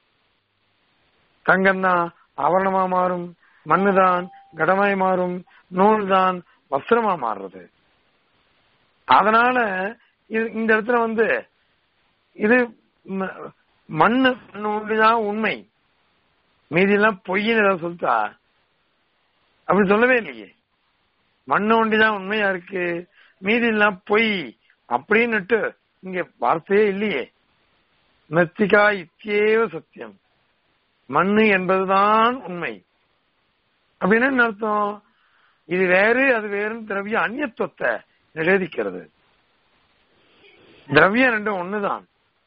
தங்கம் தான் ஆவரணமா மாறும் மண்ணுதான் கடமாய் மாறும் நூல் தான் வஸ்திரமா மாறுறது அதனால இது இந்த இடத்துல வந்து இது ம- மண்ணு மண்ணு ஒன்றுதான் உண்மை மீதி எல்லாம் பொய்ன்னு ஏதாவது சொல்லிட்டா அப்படி சொல்லவே இல்லையே மண்ணு ஒண்டிதான் உண்மையா இருக்கு மீதி எல்லாம் பொய் அப்படின்னுட்டு இங்க வார்த்தையே இல்லையே மிருத்திகா இத்தியேவ சத்தியம் மண்ணு என்பதுதான் உண்மை அப்படின்னு என்ன அர்த்தம் இது வேறு அது வேறுன்னு திரவிய அந்நியத்துவத்தை நிஷேதிக்கிறது திரவியம் ரெண்டும் ஒண்ணுதான்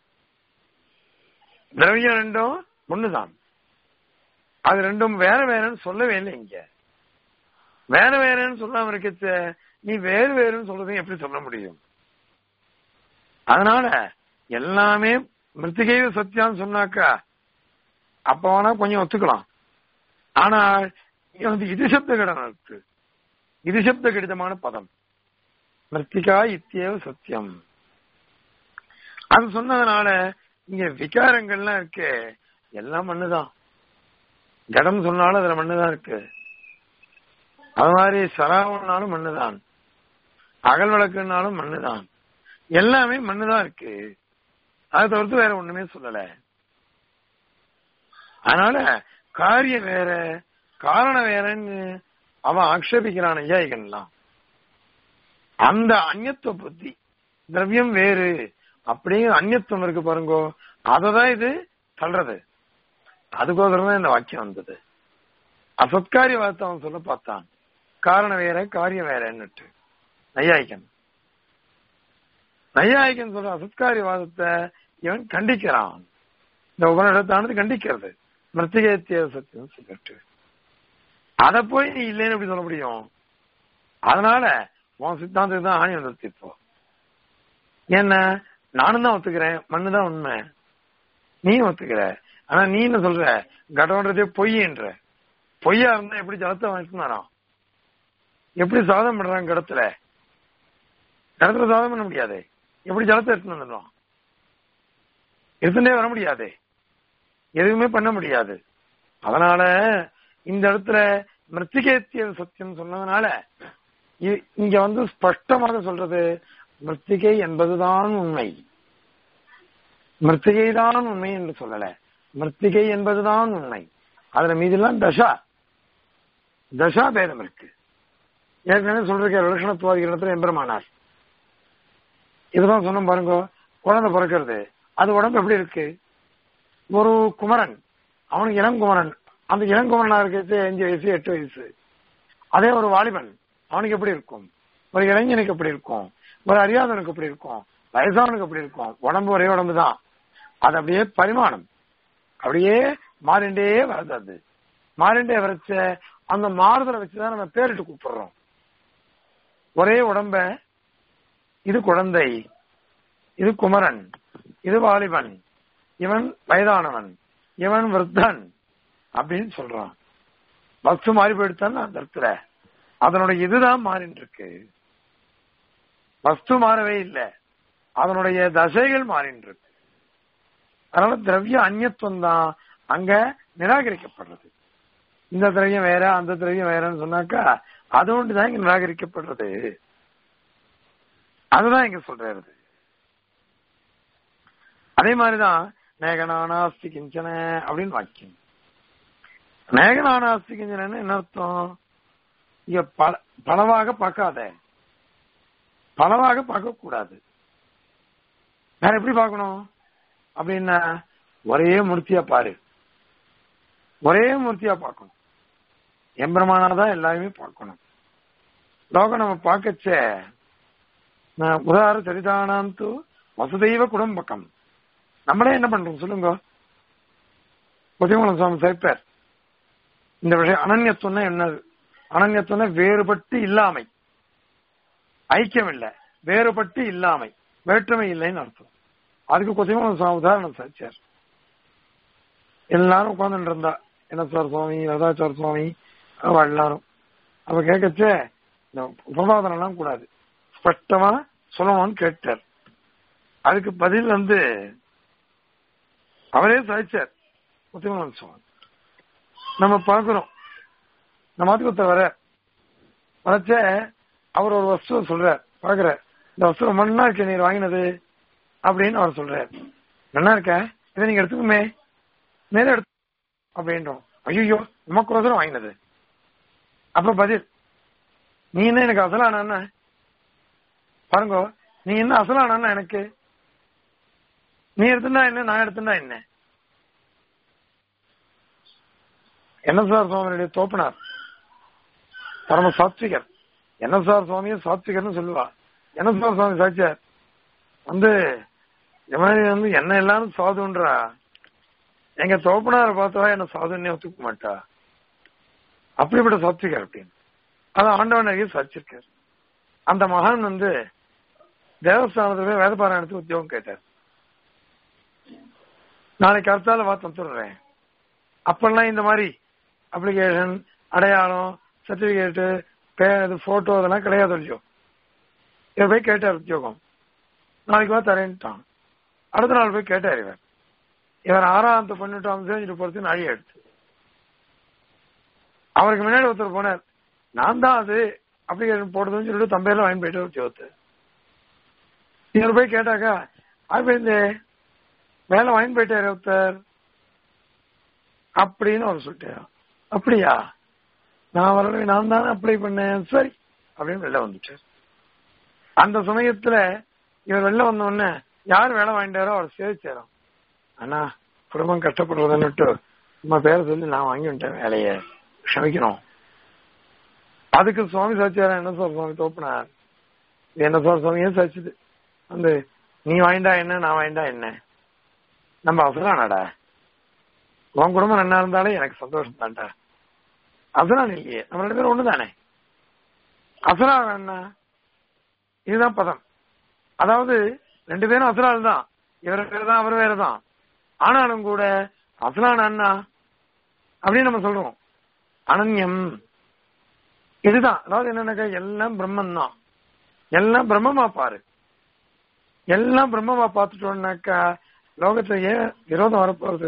திரவியம் ரெண்டும் ஒண்ணுதான் அது ரெண்டும் வேற வேறன்னு சொல்லவே இல்லை இங்க வேற வேறன்னு சொல்லாம இருக்கச்ச நீ வேறு வேறுன்னு சொல்றதையும் எப்படி சொல்ல முடியும் அதனால எல்லாமே மிருத்திகைவ சத்தியான்னு சொன்னாக்கா அப்ப வேணா கொஞ்சம் ஒத்துக்கலாம் ஆனா இங்க வந்து இது சப்த கடன் இருக்கு இது சப்த கடிதமான பதம் மிருத்திகா இத்தியேவ சத்தியம் அது சொன்னதுனால இங்க விகாரங்கள்லாம் இருக்கு எல்லாம் மண்ணுதான் ஜடம் சொன்னாலும் அதுல மண்ணுதான் இருக்கு அது மாதிரி சராவனாலும் மண்ணுதான் அகல் விளக்குனாலும் மண்ணுதான் எல்லாமே மண்ணுதான் இருக்கு அதை தவிர்த்து வேற ஒண்ணுமே சொல்லல அதனால காரியம் வேற காரணம் வேறன்னு அவன் ஆக்ஷேபிக்கிறான் ஐயாயிகன்லாம் அந்த அந்நியத்துவ புத்தி திரவியம் வேறு அப்படிங்கிற அந்நியத்துவம் இருக்கு பாருங்கோ அததான் இது தள்ளுறது அதுக்கோசரம் தான் இந்த வாக்கியம் வந்தது அசத்காரிய வார்த்தை அவன் சொல்ல பார்த்தான் காரணம் வேற காரியம் வேறன்னுட்டு நையாயிக்கன் நையாயிக்கன் சொல்ற அசத்காரிய வாதத்தை இவன் கண்டிக்கிறான் இந்த உபநிடத்தானது கண்டிக்கிறது மிருத்திகேத்திய சத்தியம் சொல்லிட்டு அத போய் நீ இல்லைன்னு எப்படி சொல்ல முடியும் அதனால உன் சித்தாந்தத்துக்கு தான் ஆணி வந்துருச்சு இப்போ என்ன நானும் தான் ஒத்துக்கிறேன் மண்ணு தான் உண்மை நீ ஒத்துக்கிற ஆனா நீ என்ன சொல்ற கடவுன்றதே பொய்ன்ற பொய்யா இருந்தா எப்படி ஜலத்தை வாங்கினாராம் எப்படி சாதம் பண்றாங்க கடத்துல கடத்துல சாதம் பண்ண முடியாது எப்படி ஜலத்தை எடுத்துன்னு வந்துடும் எடுத்துட்டே வர முடியாது எதுவுமே பண்ண முடியாது அதனால இந்த இடத்துல மிருத்திகேத்திய சத்தியம் சொன்னதுனால இ- இங்க வந்து ஸ்பஷ்டமாக சொல்றது மிருத்திகை என்பதுதான் உண்மை மிருத்திகை தான் உண்மை என்று சொல்லல மிருத்திகை என்பதுதான் உண்மை அதுல மீதெல்லாம் தசா தசா பேதம் இருக்கு ஏற்கனவே சொல்றேன் விலட்சணத்துவாதிகள் இடத்துல எம்பெருமானார் இதுதான் சொன்னோம் பாருங்க குழந்தை பிறக்கிறது அது உடம்பு எப்படி இருக்கு ஒரு குமரன் அவனுக்கு இளங்குமரன் அந்த இளங்குமரனா இருக்கிறது அஞ்சு வயசு எட்டு வயசு அதே ஒரு வாலிபன் அவனுக்கு எப்படி இருக்கும் ஒரு இளைஞனுக்கு எப்படி இருக்கும் ஒரு அறியாதவனுக்கு எப்படி இருக்கும் வயசானவனுக்கு எப்படி இருக்கும் உடம்பு ஒரே உடம்பு தான் அது அப்படியே பரிமாணம் அப்படியே மாறிண்டே வருது அது மாறிண்டே வரச்ச அந்த மாறுதலை வச்சுதான் நம்ம பேரிட்டு கூப்பிடுறோம் ஒரே உடம்ப இது குழந்தை இது குமரன் இது வாலிபன் இவன் வயதானவன் இவன் விருத்தன் அப்படின்னு சொல்றான் வஸ்து மாறி போயிடுத்தான் அந்த இடத்துல அதனுடைய இதுதான் மாறின்னு இருக்கு வஸ்து மாறவே இல்லை அதனுடைய தசைகள் மாறின்னு இருக்கு அதனால திரவிய அந்நியத்துவம் தான் அங்க நிராகரிக்கப்படுறது இந்த திரவியம் வேற அந்த திரவியம் வேறன்னு சொன்னாக்கா அது ஒன்றுதான் இங்க நிராகரிக்கப்படுறது அதுதான் இங்க சொல்றது அதே மாதிரிதான் நேகனானாஸ்தி கிஞ்சன அப்படின்னு வாக்கியம் நேகனானாஸ்தி கிஞ்சனன்னு என்ன அர்த்தம் இங்க பல பலவாக பார்க்காத பலவாக பார்க்க கூடாது வேற எப்படி பார்க்கணும் அப்படின்னா ஒரே மூர்த்தியா பாரு ஒரே மூர்த்தியா பார்க்கணும் எம்பிரமானாதான் எல்லாருமே பார்க்கணும் லோகம் நம்ம பார்க்கச்ச உதார சரிதானாந்து வசுதெய்வ குடும்பக்கம் நம்மளே என்ன பண்றோம் சொல்லுங்க புதிமலம் சுவாமி சேர்ப்பார் இந்த விஷயம் அனன்யத்துவம்னா என்னது அனன்யத்துவம்னா வேறுபட்டு இல்லாமை ஐக்கியம் இல்லை வேறுபட்டு இல்லாமை வேற்றுமை இல்லைன்னு அர்த்தம் அதுக்கு கொசைமலம் சுவாமி உதாரணம் சாச்சார் எல்லாரும் உட்கார்ந்துட்டு இருந்தா என்ன சார் சுவாமி ரதாச்சார சுவாமி அவ எல்லாரும் அவ கேட்கச்ச இந்த உபவாதனம் எல்லாம் கூடாது ஸ்பஷ்டமா சொல்லணும்னு கேட்டார் அதுக்கு பதில் வந்து அவரே சாய்ச்சார் முத்திமலன் சுவாமி நம்ம பார்க்கிறோம் நம்ம அதுக்கு வர வரைச்ச அவர் ஒரு வஸ்துவை சொல்றார் பாக்குற இந்த வஸ்து ரொம்ப நல்லா இருக்கு நீர் வாங்கினது அப்படின்னு அவர் சொல்றாரு நல்லா இருக்க இதை நீங்க எடுத்துக்குமே நேரம் எடுத்து அப்படின்றோம் ஐயோ உமக்கு வாங்கினது அப்ப பதில் நீ என்ன எனக்கு அசலானா பாருங்க நீ என்ன அசலானா எனக்கு நீ எடுத்துனா என்ன நான் எடுத்துனா என்ன என்ன சார் சுவாமியுடைய தோப்பனார் பரம சாத்விகர் என்ன சார் சுவாமியும் சாத்விகர்னு சொல்லுவா என்ன சார் சுவாமி சாட்சியார் வந்து இந்த மாதிரி வந்து என்ன எல்லாரும் சாதுன்றா எங்க தோப்பனார பார்த்தா என்ன சாதுன்னே ஒத்துக்க மாட்டா அப்படிப்பட்ட சாத்விகர் அப்படின்னு அது ஆண்டவன் நிறைய சாச்சிருக்கார் அந்த மகான் வந்து தேவஸ்தானத்துல போய் வேதபாராயணத்துக்கு உத்தியோகம் கேட்டார் நாளைக்கு அடுத்தால பார்த்து வந்துடுறேன் அப்பெல்லாம் இந்த மாதிரி அப்ளிகேஷன் அடையாளம் சர்டிபிகேட்டு இது போட்டோ அதெல்லாம் கிடையாது இல்லையோ இவர் போய் கேட்டார் உத்தியோகம் நாளைக்கு வா தரேன்ட்டான் அடுத்த நாள் போய் கேட்டார் இவர் இவர் ஆறாவது பண்ணிட்டு செஞ்சுட்டு போறது நாழி எடுத்து அவருக்கு முன்னாடி ஒருத்தர் போனார் நான் தான் அது அப்ளிகேஷன் போடுறதுன்னு சொல்லிட்டு தம்பையில வாங்கி போயிட்டு உத்தியோகத்து இவர் போய் கேட்டாக்கா அது போய் இந்த வேலை வாங்கி போயிட்டாரு ஒருத்தர் அப்படின்னு அவர் சொல்லிட்டாரு அப்படியா நான் வரவே நான் தானே அப்ளை பண்ணேன் சரி அப்படின்னு வெளில வந்துட்டார் அந்த சமயத்துல இவர் வெளில வந்த உடனே யார் வேலை வாங்கிட்டாரோ அவர் சேவிச்சாராம் அண்ணா குடும்பம் கஷ்டப்படுறதுன்னுட்டு நம்ம பேரை சொல்லி நான் வாங்கி விட்டேன் வேலைய க்ஷமிக்கணும் அதுக்கு சுவாமி சாச்சியாரா என்ன சார் சுவாமி தோப்பினார் என்ன சார் சுவாமியே சாச்சுது வந்து நீ வாங்கிட்டா என்ன நான் வாங்கிட்டா என்ன நம்ம அசலானாடா உன் குடும்பம் நல்லா இருந்தாலே எனக்கு சந்தோஷம் தான்டா அசலான் இல்லையே நம்ம ரெண்டு பேரும் ஒண்ணுதானே அசலான் என்ன இதுதான் பதம் அதாவது ரெண்டு பேரும் அசலால் தான் இவர் வேற தான் அவர் வேற தான் ஆனாலும் கூட அசலான் அண்ணா அப்படின்னு நம்ம சொல்றோம் அனன்யம் இதுதான் அதாவது என்னன்னாக்கா எல்லாம் பிரம்மன் தான் எல்லாம் பிரம்மமா பாரு எல்லாம் பிரம்மமா பார்த்துட்டோம்னாக்கா லோகத்துல ஏன் விரோதம் வரப்போகுது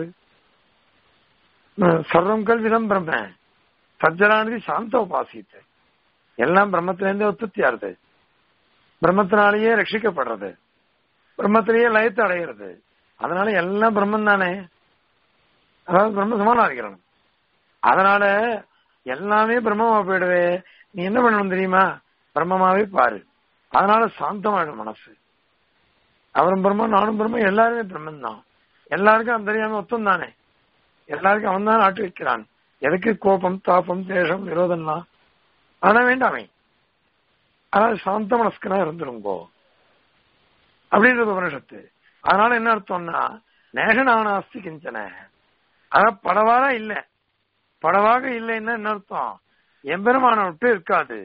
சர்வம் கல்விதம் பிரம்ம சஜ்ஜனானதி சாந்த உபாசித்து எல்லாம் பிரம்மத்திலேருந்தே உற்பத்தி ஆறுது பிரம்மத்தினாலேயே ரட்சிக்கப்படுறது பிரம்மத்திலேயே லயத்தை அடைகிறது அதனால எல்லாம் பிரம்மன் தானே அதாவது பிரம்ம சமானாதிகரணம் அதனால எல்லாமே பிரம்மமா போயிடுவே நீ என்ன பண்ணணும் தெரியுமா பிரம்மமாவே பாரு அதனால சாந்தமாயிடும் மனசு அவரும் பிரம்மன் நானும் பிரம்மன் எல்லாருமே பிரம்மன் தான் எல்லாருக்கும் அந்தரியாம ஒத்தம் தானே எல்லாருக்கும் அவன் தான் ஆட்டி வைக்கிறான் எதுக்கு கோபம் தாபம் தேஷம் விரோதம்லாம் அதெல்லாம் வேண்டாமே அதாவது சாந்த மனஸ்கனா இருந்துருங்கோ அப்படின்றது உபனிஷத்து அதனால என்ன அர்த்தம்னா நேகனானாஸ்தி கிஞ்சன அதான் படவாரா இல்ல படவாக இல்லைன்னா என்ன அர்த்தம் எம்பெருமான விட்டு இருக்காது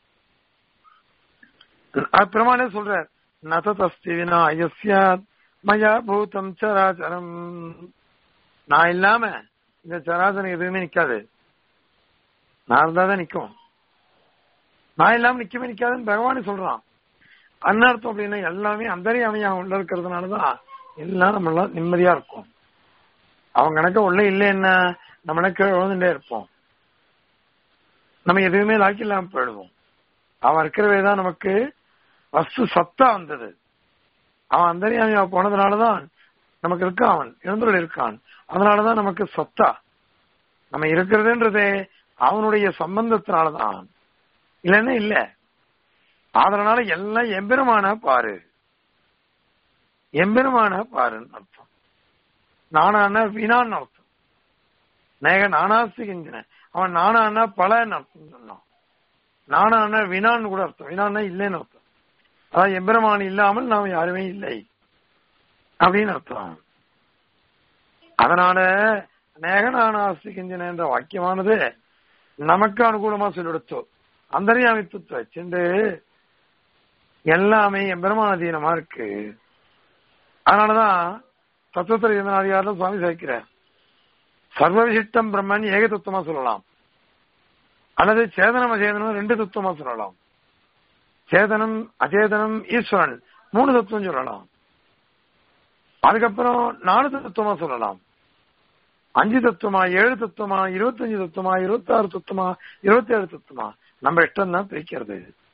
அது பெருமானே சொல்றார் நததஸ்தி வினா யஸ்யாத் மயா பூதம் சராச்சரம் நான் இல்லாம இந்த சராசரம் எதுவுமே நிக்காது நான் இருந்தாதான் நிக்கும் நான் இல்லாம நிக்கவே நிக்காதுன்னு பகவானே சொல்றான் அன்னர்த்தம் அப்படின்னா எல்லாமே அந்தரியாமையா உள்ள இருக்கிறதுனாலதான் எல்லாம் நம்ம எல்லாம் நிம்மதியா இருக்கும் அவங்க கணக்க உள்ள இல்லை என்ன நம்ம கீழே விழுந்துட்டே இருப்போம் நம்ம எதுவுமே லாக்கி இல்லாம போயிடுவோம் அவன் இருக்கிறவே தான் நமக்கு வஸ்து சத்தா வந்தது அவன் அந்தரியாமையா போனதுனாலதான் நமக்கு இருக்கான் அவன் இழந்துள்ள இருக்கான் அதனாலதான் நமக்கு சத்தா நம்ம இருக்கிறதுன்றதே அவனுடைய சம்பந்தத்தினாலதான் இல்லைன்னா இல்ல அதனால எல்லாம் எம்பெருமான பாரு எம்பெருமான பாருன்னு அர்த்தம் நானான வீணான்னு அர்த்தம் நேக நானாஸ்தி கிஞ்சின அவன் நானானா பலன்னு அர்த்தம் சொன்னான் நானான வினான்னு கூட அர்த்தம் வினான்னா இல்லைன்னு அர்த்தம் அதான் எம்பெருமான் இல்லாமல் நாம் யாருமே இல்லை அப்படின்னு அர்த்தம் அதனால நேகநானாஸ்தி கிஞ்சன என்ற வாக்கியமானது நமக்கு அனுகூலமா சொல்லிடுத்தோ அந்தரியாமித்துவத்தை வச்சுண்டு எல்லாமே எம்பெருமான அதீனமா இருக்கு அதனாலதான் தத்துவத்தில் இருந்தனாதிகாரில் சுவாமி சேர்க்கிறார் சர்வவிசிஷ்டம் பிரம்மன் ஏக தத்துவமா சொல்லலாம் அல்லது சேதனம் அச்சேதனம் ரெண்டு தத்துவமா சொல்லலாம் சேதனம் அச்சேதனம் ஈஸ்வரன் மூணு தத்துவம் சொல்லலாம் அதுக்கப்புறம் நாலு தத்துவமா சொல்லலாம் அஞ்சு தத்துவமா ஏழு தத்துவமா இருபத்தஞ்சு தத்துவமா இருபத்தாறு தத்துவமா இருபத்தி ஏழு தத்துவமா நம்ம இஷ்டம் தான் பிரிக்கிறது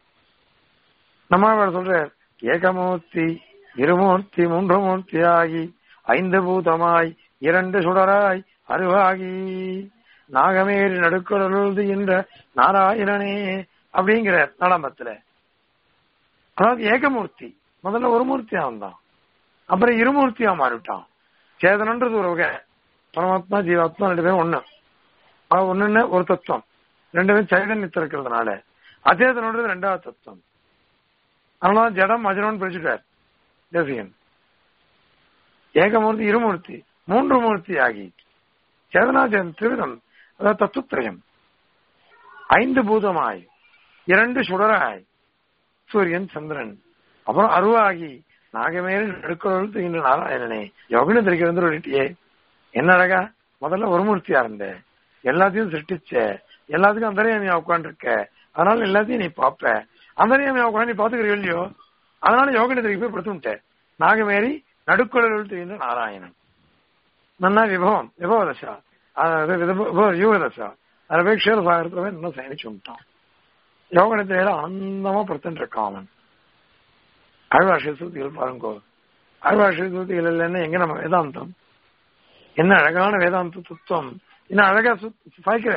நம்ம சொல்ற ஏகமூர்த்தி இருமூர்த்தி மூன்று மூர்த்தி ஆகி ஐந்து பூதமாய் இரண்டு சுடராய் அருவாகி நாகமேறி நடுக்கடலுது என்ற நாராயணனே அப்படிங்கிற நலம்பத்துல அதாவது ஏகமூர்த்தி முதல்ல ஒரு மூர்த்தியா வந்தான் அப்புறம் இருமூர்த்தியா மாறிவிட்டான் சேதனன்றது ஒரு வகை பரமாத்மா ஜீவாத்மா ரெண்டு பேரும் ஒண்ணு ஒண்ணுன்னு ஒரு தத்துவம் ரெண்டு பேரும் சைதன்யத்தில் இருக்கிறதுனால அச்சேதனன்றது ரெண்டாவது தத்துவம் அதனால ஜடம் அஜனோன்னு பிரிச்சுட்டார் தேசியன் ஏகமூர்த்தி இருமூர்த்தி மூன்று மூர்த்தி ஆகி சேதனாஜன் திருவிதம் அதாவது தத்துவத்திரயம் ஐந்து பூதமாய் இரண்டு சுடராய் சூரியன் சந்திரன் அப்புறம் அருவாகி நாகமேல் நடுக்கடல் தூங்கின்ற நாராயணனே யோகினி திரிக்க வந்து என்ன அழகா முதல்ல ஒரு மூர்த்தியா இருந்த எல்லாத்தையும் சிருஷ்டிச்ச எல்லாத்துக்கும் அந்தரியாமியா உட்காந்துருக்க அதனால எல்லாத்தையும் நீ பாப்ப அந்தரியாமியா உட்காந்து நீ பாத்துக்கிற இல்லையோ அதனால யோகினி திரிக்க போய் படுத்துட்ட நாகமேரி நடுக்கடல் தூங்கின்ற நாராயணன் நன்னா விபவம் விபவ தசா யுவ தசா அதில் போய் க்ஷேர சாகரத்துல போய் நல்லா சயனிச்சு விட்டான் யோகனத்தில ஆனந்தமா படுத்துட்டு இருக்கான் அவன் அழ்வாஷ சூத்திகள் பாருங்கோ அழ்வாஷ சூத்திகள் இல்லைன்னா எங்க நம்ம வேதாந்தம் என்ன அழகான வேதாந்த தத்துவம் என்ன அழகா சாய்க்கிற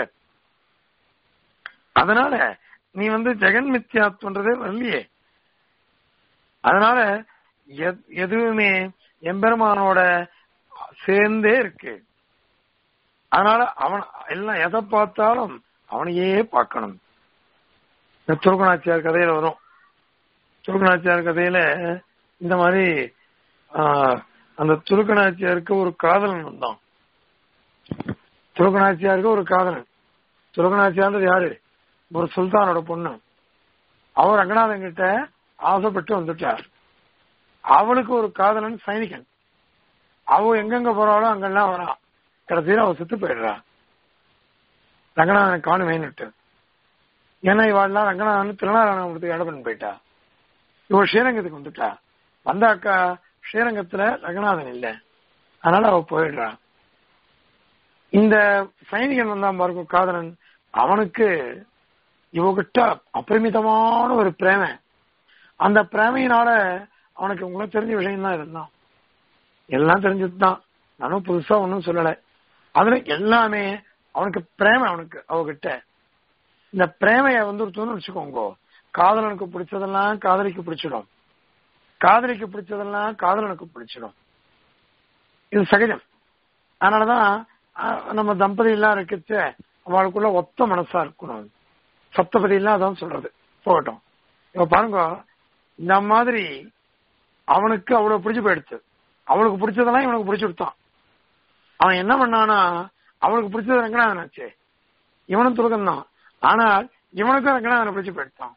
அதனால நீ வந்து ஜெகன் மித்யாத்வன்றதே வரலையே அதனால எதுவுமே எம்பெருமானோட சேர்ந்தே இருக்கு அதனால அவன் எல்லாம் எதை பார்த்தாலும் அவனையே பார்க்கணும் இந்த துருக்கணாச்சியார் கதையில வரும் துருக்கணாச்சியார் கதையில இந்த மாதிரி அந்த துருக்கணாச்சியாருக்கு ஒரு காதலன் வந்தான் துருக்கணாச்சியாருக்கு ஒரு காதலன் துருக்கணாச்சியார்ன்றது யாரு ஒரு சுல்தானோட பொண்ணு அவர் ரங்கநாதன் கிட்ட ஆசைப்பட்டு வந்துட்டார் அவளுக்கு ஒரு காதலன் சைனிகன் அவ எங்கெங்க போறாளோ அங்கெல்லாம் வரா கடைசியில் அவ செத்து போயிடுறா ரங்கநாதன் காணுமேன்னுட்டு ஏன்னா இவாள்லாம் ரங்கநாதன் திருநாராயணபுரத்துக்கு இடம் பண்ணி போயிட்டா இவ ஸ்ரீரங்கத்துக்கு வந்துட்டா வந்தாக்கா ஸ்ரீரங்கத்துல ரங்கநாதன் இல்ல அதனால அவ போயிடுறா இந்த சைனிகன் வந்தான் பாருங்க காதலன் அவனுக்கு இவகிட்ட அபரிமிதமான ஒரு பிரேமை அந்த பிரேமையினால அவனுக்கு உங்களுக்கு தெரிஞ்ச விஷயம் தான் இருந்தான் எல்லாம் தெரிஞ்சதுதான் நானும் புதுசா ஒன்னும் சொல்லல அதுல எல்லாமே அவனுக்கு பிரேம அவனுக்கு அவகிட்ட இந்த பிரேமைய வந்து ஒரு தூண் வச்சுக்கோங்க காதலனுக்கு பிடிச்சதெல்லாம் காதலிக்கு பிடிச்சிடும் காதலிக்கு பிடிச்சதெல்லாம் காதலனுக்கு பிடிச்சிடும் இது சகஜம் அதனாலதான் அஹ், நம்ம தம்பதி எல்லாம் இருக்கச்ச அவளுக்குள்ள ஒத்த மனசா இருக்கணும் சப்தபதி எல்லாம் அதான் சொல்றது போகட்டும் இப்ப பாருங்க இந்த மாதிரி அவனுக்கு அவ்வளவு பிடிச்சு போயிடுச்சு அவளுக்கு பிடிச்சதெல்லாம் இவனுக்கு பிடிச்சு கொடுத்தான் அவன் என்ன பண்ணானா அவனுக்கு பிடிச்சது ரங்கநாதன் ஆச்சு இவனும் துலகம் தான் ஆனால் இவனுக்கும் ரங்கநாதனை பிடிச்சு போயிட்டான்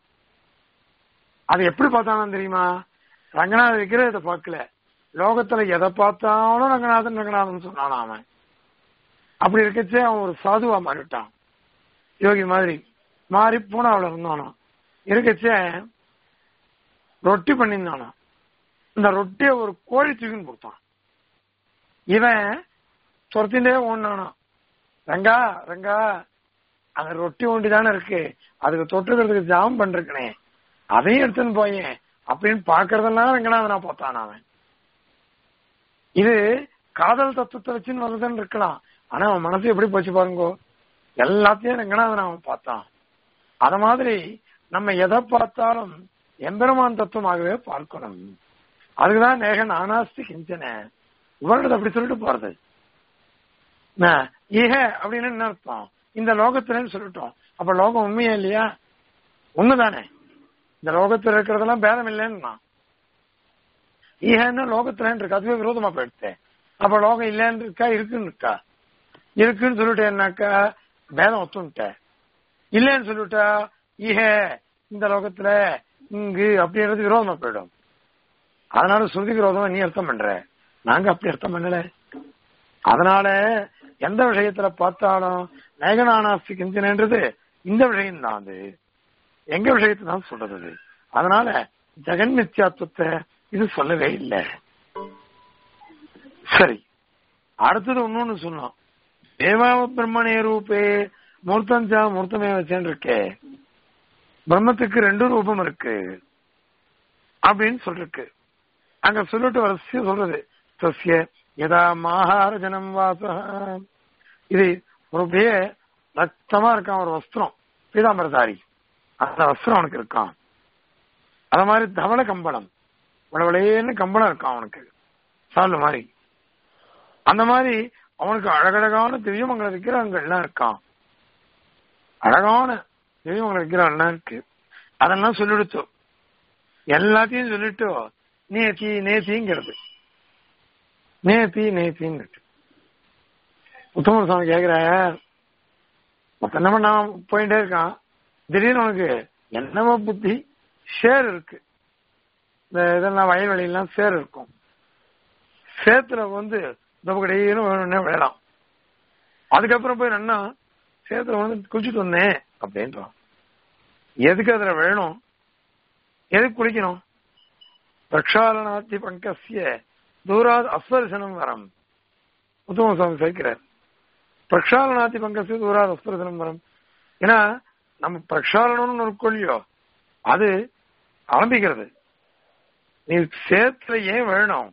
அது எப்படி பார்த்தானு தெரியுமா ரங்கநாதன் விக்கிரகத்தை பார்க்கல லோகத்துல எதை பார்த்தாலும் ரங்கநாதன் ரங்கநாதன் சொன்னானா அவன் அப்படி இருக்கச்சே அவன் ஒரு சாதுவா மாறிட்டான் யோகி மாதிரி மாறி பூனாவில் இருந்தானோ இருக்கச்சே ரொட்டி பண்ணியிருந்தானோ இந்த ரொட்டியை ஒரு கோழி தூக்கின்னு கொடுத்தான் இவன் துரத்திலே ஓடினானா ரங்கா ரங்கா அந்த ரொட்டி ஒண்டி தானே இருக்கு அதுக்கு தொட்டுக்கிறதுக்கு ஜாம் பண்ணிருக்கனே அதையும் எடுத்துன்னு போயேன் அப்படின்னு பாக்குறதெல்லாம் ரங்கநாதனா பார்த்தான் அவன் இது காதல் தத்துவத்தை வச்சுன்னு வருதுன்னு இருக்கலாம் ஆனா அவன் மனசு எப்படி போச்சு பாருங்க எல்லாத்தையும் ரங்கநாதன் அவன் பார்த்தான் அத மாதிரி நம்ம எதை பார்த்தாலும் எம்பெருமான் தத்துவமாகவே பார்க்கணும் அதுக்குதான் நேகன் ஆனாஸ்தி கிஞ்சன இவரோட அப்படி சொல்லிட்டு போறது என்ன, ஈக அப்படின்னு என்ன அர்த்தம் இந்த லோகத்துலன்னு சொல்லிட்டோம் அப்ப லோகம் உண்மையா இல்லையா உண்மைதானே இந்த லோகத்துல இருக்கிறதெல்லாம் பேதம் இல்லைன்னா ஈகன்னா லோகத்துலன்னு இருக்கு அதுவே விரோதமா போயிடுச்சு அப்ப லோகம் இல்லைன்னு இருக்கா இருக்குன்னு இருக்கா இருக்குன்னு சொல்லிட்டேன்னாக்கா பேதம் ஒத்துன்ட்ட இல்லைன்னு சொல்லிட்டா ஈக இந்த லோகத்துல இங்கு அப்படின்றது விரோதமா போயிடும் அதனால ஸ்ருதி விரோதமா நீ அர்த்தம் பண்ற நாங்க அப்படி அர்த்தம் பண்ணல அதனால எந்த விஷயத்துல பார்த்தாலும் நயகனானாஸ்தி கிஞ்சனன்றது இந்த விஷயம் தான் அது எங்க விஷயத்தை தான் சொல்றது அது. அதனால ஜெகன் மித்யாத்துவத்தை இது சொல்லவே இல்லை சரி அடுத்தது இன்னொன்னு சொன்னோம் தேவாவ பிரம்மணே ரூபே மூர்த்தஞ்சா மூர்த்தமே வச்சேன் இருக்கே பிரம்மத்துக்கு ரெண்டு ரூபம் இருக்கு அப்படின்னு சொல்லிருக்கு அங்க சொல்லிட்டு வரிசையா சொல்றது சசிய யதா மாஹார ஜனம் வாச இது ஒரு அப்படியே ரத்தமா இருக்கான் ஒரு வஸ்திரம் பீதாம்பரதாரி அந்த வஸ்திரம் அவனுக்கு இருக்கான் அத மாதிரி தவள கம்பளம் வளவளையன்னு கம்பளம் இருக்கான் அவனுக்கு சால் மாதிரி அந்த மாதிரி அவனுக்கு அழகழகான திவ்யமங்கல விக்கிரகங்கள்லாம் இருக்கான் அழகான திவ்யமங்கல விக்கிரகம்லாம் இருக்கு அதெல்லாம் சொல்லிடுத்தோம் எல்லாத்தையும் சொல்லிட்டு நேத்தி நேத்திங்கிறது நேத்தி நேத்தின்னு இருக்கு உத்தமர் சுவாமி கேக்குற மொத்த என்ன பண்ண போயிட்டே இருக்கான் திடீர்னு உனக்கு என்னமோ புத்தி ஷேர் இருக்கு இந்த இதெல்லாம் வயல்வெளியெல்லாம் சேர் இருக்கும் சேத்துல வந்து தப்புக்கடையிலும் வேணும்னே விழலாம் அதுக்கப்புறம் போய் நன்னா சேத்துல வந்து குளிச்சுட்டு வந்தேன் அப்படின்றான் எதுக்கு அதுல விழணும் எதுக்கு குளிக்கணும் பிரக்ஷாலனாத்தி பங்கசிய தூராத் அஸ்வர்சனம் வரம் உத்தம சுவாமி சேர்க்கிறார் பிரக்ஷாலனாத்தி பங்கசிய தூராத் அஸ்வர்சனம் வரம் ஏன்னா நம்ம பிரக்ஷாலனம்னு ஒரு கொள்ளியோ அது ஆரம்பிக்கிறது நீ சேத்துல ஏன் விழணும்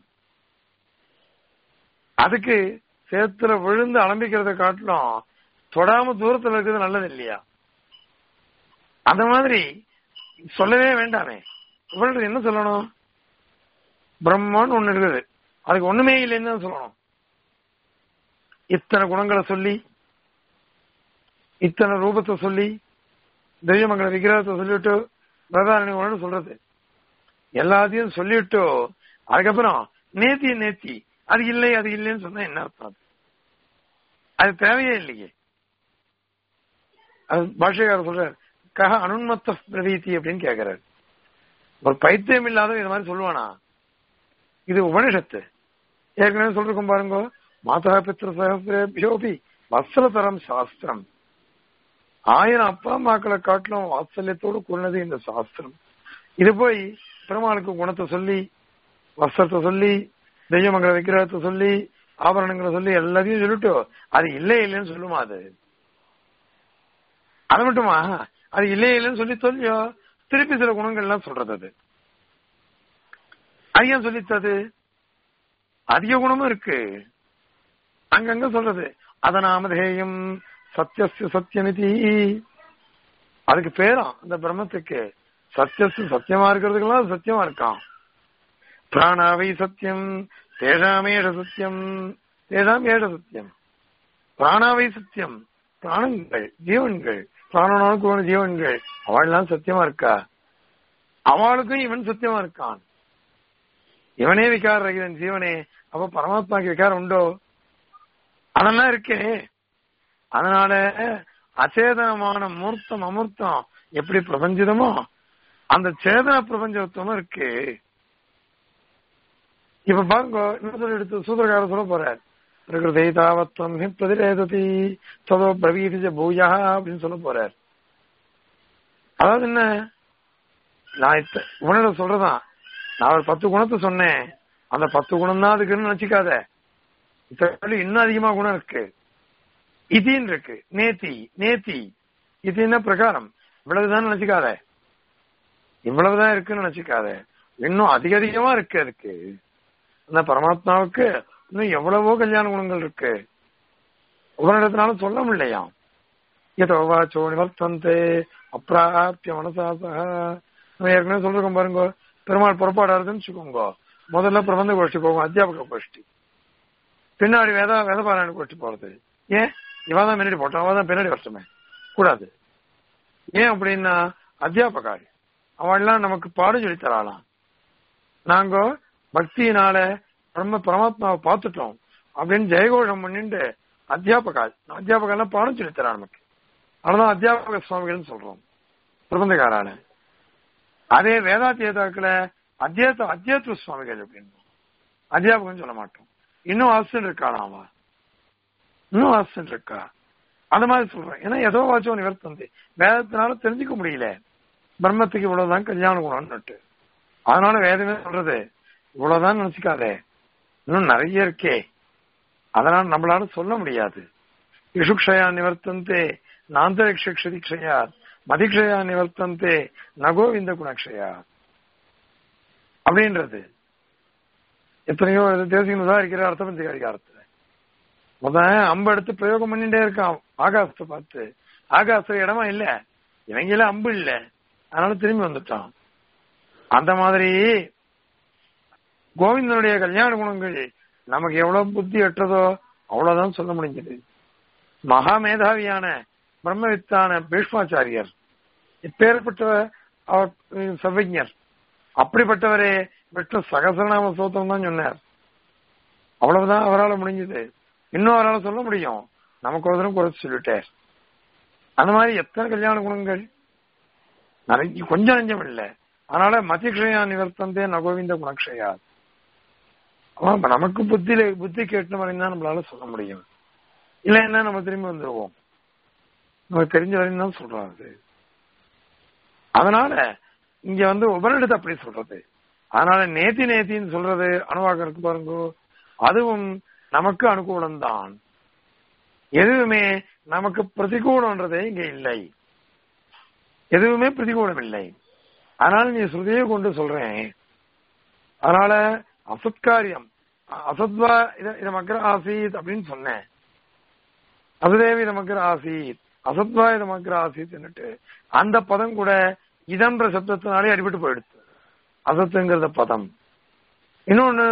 அதுக்கு சேத்துல விழுந்து அலம்பிக்கிறத காட்டிலும் தொடாம தூரத்துல இருக்கிறது நல்லது இல்லையா அந்த மாதிரி சொல்லவே வேண்டாமே இவள்கிட்ட என்ன சொல்லணும் பிரம்மன்னு ஒண்ணு இருக்குது அதுக்கு ஒண்ணுமே இல்லைன்னு தான் சொல்லணும் இத்தனை குணங்களை சொல்லி இத்தனை ரூபத்தை சொல்லி தெய்வமங்கல விக்கிரகத்தை சொல்லிட்டு பிரதாரணி ஒண்ணு சொல்றது எல்லாத்தையும் சொல்லிட்டு அதுக்கப்புறம் நேத்தி நேத்தி அது இல்லை அது இல்லைன்னு சொன்னா என்ன அர்த்தம் அது? அது தேவையே இல்லையே அது பாஷைக்காரர் சொல்றாரு கக அனுன்மத்த பிரதீதி அப்படின்னு கேக்குறாரு ஒரு பைத்தியம் இல்லாத இது மாதிரி சொல்லுவானா இது உபனிஷத்து ஏற்கனவே சொல்லிருக்கோம் பாருங்க மாதா பித்திர சகசிரேபியோபி வஸ்திரதரம் சாஸ்திரம் ஆயிரம் அப்பா அம்மாக்களை காட்டிலும் வாத்சல்யத்தோடு கூறினது இந்த சாஸ்திரம் இது போய் பெருமாளுக்கு குணத்தை சொல்லி வஸ்திரத்தை சொல்லி தெய்வமங்கல விக்கிரகத்தை சொல்லி ஆபரணங்களை சொல்லி எல்லாத்தையும் சொல்லிட்டு அது இல்லை இல்லைன்னு சொல்லுமா அது அது மட்டுமா அது இல்லை இல்லைன்னு சொல்லி சொல்லியோ திருப்பி சில குணங்கள்லாம் சொல்றது அது அது ஏன் சொல்லித்தது அதிக குணமும் இருக்கு அங்கங்க சொல்றது அதனாமதேயம் சத்தியஸ்ய சத்தியமிதி அதுக்கு பேரும் அந்த பிரம்மத்துக்கு சத்தியஸ்து சத்தியமா இருக்கிறதுக்கெல்லாம் அது சத்தியமா இருக்கான் பிராணாவை சத்தியம் தேஷாமேஷ சத்தியம் தேஷாம் ஏஷ சத்தியம் பிராணாவை சத்தியம் பிராணங்கள் ஜீவன்கள் பிராணனுக்கு ஒரு ஜீவன்கள் அவள்லாம் சத்தியமா இருக்கா அவளுக்கும் இவன் சத்தியமா இருக்கான் இவனே விகார ரகிதன் ஜீவனே அப்ப பரமாத்மாக்கு விகாரம் உண்டோ அதெல்லாம் இருக்கே அதனால அச்சேதனமான மூர்த்தம் அமூர்த்தம் எப்படி பிரபஞ்சிதமோ அந்த சேதன பிரபஞ்சத்துவமும் இருக்கு இப்ப பாருங்க இன்னொரு எடுத்து சூத்திரக்கார சொல்ல போறார் பிரகிருதை தாவத்வம் ஹி பிரதிரேததி சதோ பிரவீதி பூயா அப்படின்னு சொல்ல போறார் அதாவது என்ன நான் இத்த உன்னோட சொல்றதான் நான் ஒரு பத்து குணத்தை சொன்னேன் அந்த பத்து குணம் தான் அதுக்குன்னு நினைச்சுக்காத இத்தனை இன்னும் அதிகமா குணம் இருக்கு இதின்னு இருக்கு நேத்தி நேத்தி இது என்ன பிரகாரம் இவ்வளவுதான் நினைச்சுக்காத இவ்வளவுதான் இருக்குன்னு நினைச்சுக்காத இன்னும் அதிக அதிகமா இருக்கு அதுக்கு அந்த பரமாத்மாவுக்கு இன்னும் எவ்வளவோ கல்யாண குணங்கள் இருக்கு ஒவ்வொரு இடத்துனாலும் சொல்ல முடியலையாம் யதோவாச்சோ நிவர்த்தந்தே அப்பிராப்திய மனசாசக நம்ம ஏற்கனவே சொல்லிருக்கோம் பாருங்க பெருமாள் புறப்பாடாருதுன்னு வச்சுக்கோங்க முதல்ல பிரபந்த கோஷ்டி போகும் அத்தியாபக கோஷ்டி பின்னாடி வேத வேதபாராயண கோஷ்டி போறது ஏன் இவன் தான் முன்னாடி போட்டான் அவன் தான் பின்னாடி வரட்டுமே கூடாது ஏன் அப்படின்னா அத்தியாபகாரி அவன்லாம் நமக்கு பாடம் சொல்லி தராளாம் நாங்க பக்தியினால பிரம்ம பரமாத்மாவை பார்த்துட்டோம் அப்படின்னு ஜெயகோஷம் பண்ணிட்டு அத்தியாபகா அத்தியாபகெல்லாம் பாடம் சொல்லி தரான் நமக்கு அதனால அத்தியாபக சுவாமிகள்னு சொல்றோம் பிரபந்தகாரான அதே வேதாத்தியதாக்களை அத்தியத்த அத்தியத்துவ சுவாமிகள் அப்படின்னு அத்தியாபகம் சொல்ல மாட்டோம் இன்னும் ஆசிரியர் இருக்காளா அவன் இன்னும் ஆசிரியர் இருக்கா அந்த மாதிரி சொல்றேன் ஏன்னா ஏதோ வாச்சோ நிவர்த்தந்தி வேதத்தினால தெரிஞ்சுக்க முடியல பிரம்மத்துக்கு இவ்வளவுதான் கல்யாண குணம்னுட்டு அதனால வேதமே சொல்றது இவ்வளவுதான் நினைச்சுக்காதே இன்னும் நிறைய இருக்கே அதனால நம்மளால சொல்ல முடியாது இஷுக்ஷயா நிவர்த்தந்தே நாந்தரிக்ஷதிக்ஷயா மதிக்ஷயா நிவர்த்தந்தே நகோவிந்த குணக்ஷயா அப்படின்றது எத்தனையோ தேசியம் இருக்கிற அர்த்தபந்தி அதிகாரத்துல முதல் அம்பு எடுத்து பிரயோகம் பண்ணிட்டே இருக்கான் ஆகாசத்தை பார்த்து ஆகாச இடமா இல்ல இவங்கள அம்பு இல்ல அதனால திரும்பி வந்துட்டான் அந்த மாதிரி கோவிந்தனுடைய கல்யாண குணங்கள் நமக்கு எவ்வளவு புத்தி எட்டதோ அவ்வளவுதான் சொல்ல முடிஞ்சது மகா மேதாவியான பிரம்மவித்தான பீஷ்மாச்சாரியர் இப்பேற்பட்ட அவர் சர்வஜர் அப்படிப்பட்டவரே விஷ்ணு சகசரநாம சோத்திரம் தான் சொன்னார் அவ்வளவுதான் அவரால் முடிஞ்சது இன்னும் அவரால் சொல்ல முடியும் நமக்கு ஒரு தரம் குறைச்சு சொல்லிட்டார் அந்த மாதிரி எத்தனை கல்யாண குணங்கள் நிறைய கொஞ்சம் நஞ்சம் இல்ல அதனால மதிக்ஷயா நிவர்த்தந்தே நகோவிந்த குணக்ஷயா ஆமா நமக்கு புத்தியில புத்தி கேட்டு வரையும் தான் நம்மளால சொல்ல முடியும் இல்லைன்னா நம்ம திரும்பி வந்துருவோம் நமக்கு தெரிஞ்ச வரையும் தான் சொல்றாரு அதனால இங்க வந்து உபரிடத்தை அப்படி சொல்றது அதனால நேத்தி நேத்தின்னு சொல்றது அணுவாக்கம் இருக்கு பாருங்க அதுவும் நமக்கு அனுகூலம் தான் எதுவுமே நமக்கு பிரதிகூலம்ன்றதே இங்க இல்லை எதுவுமே பிரதிகூலம் இல்லை அதனால நீ ஸ்ருதியை கொண்டு சொல்றேன் அதனால அசத்காரியம் அசத்வா இத மக்கர ஆசீத் அப்படின்னு சொன்னேன் அசுதேவி இத மக்கர ஆசீத் அசத்வா இத மக்கர ஆசீத் அந்த பதம் கூட இதன்ற சப்தத்தினாலே அடிபட்டு போயிடுச்சு அசத்துங்கிறத பதம் இன்னொன்னு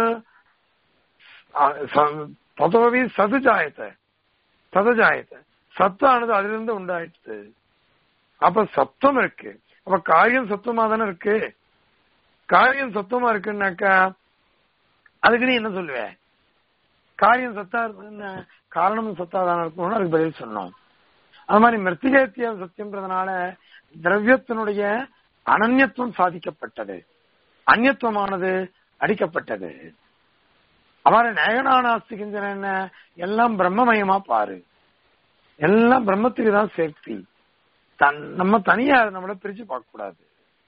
ததோவி சது ஜாயத்தை சத ஜாயத்தை சத்தானது அதிலிருந்து உண்டாயிடுச்சு அப்ப சத்தம் இருக்கு அப்ப காரியம் சத்தமா தானே இருக்கு காரியம் சத்தமா இருக்குன்னாக்கா அதுக்கு நீ என்ன சொல்லுவ காரியம் சத்தா இருக்குன்னு காரணமும் சத்தா தானே இருக்கணும்னு அதுக்கு பதில் சொன்னோம் அது மாதிரி மிருத்திகேத்திய சத்தியம்ன்றதுனால திரவியத்தினுடைய அனன்யத்துவம் சாதிக்கப்பட்டது அந்நியத்துவமானது அடிக்கப்பட்டது அவரை நயனானாஸ்தி கிஞ்சன என்ன எல்லாம் பிரம்மமயமா பாரு எல்லாம் பிரம்மத்துக்கு தான் சேர்த்தி தன் நம்ம தனியா நம்மள பிரிச்சு பார்க்க கூடாது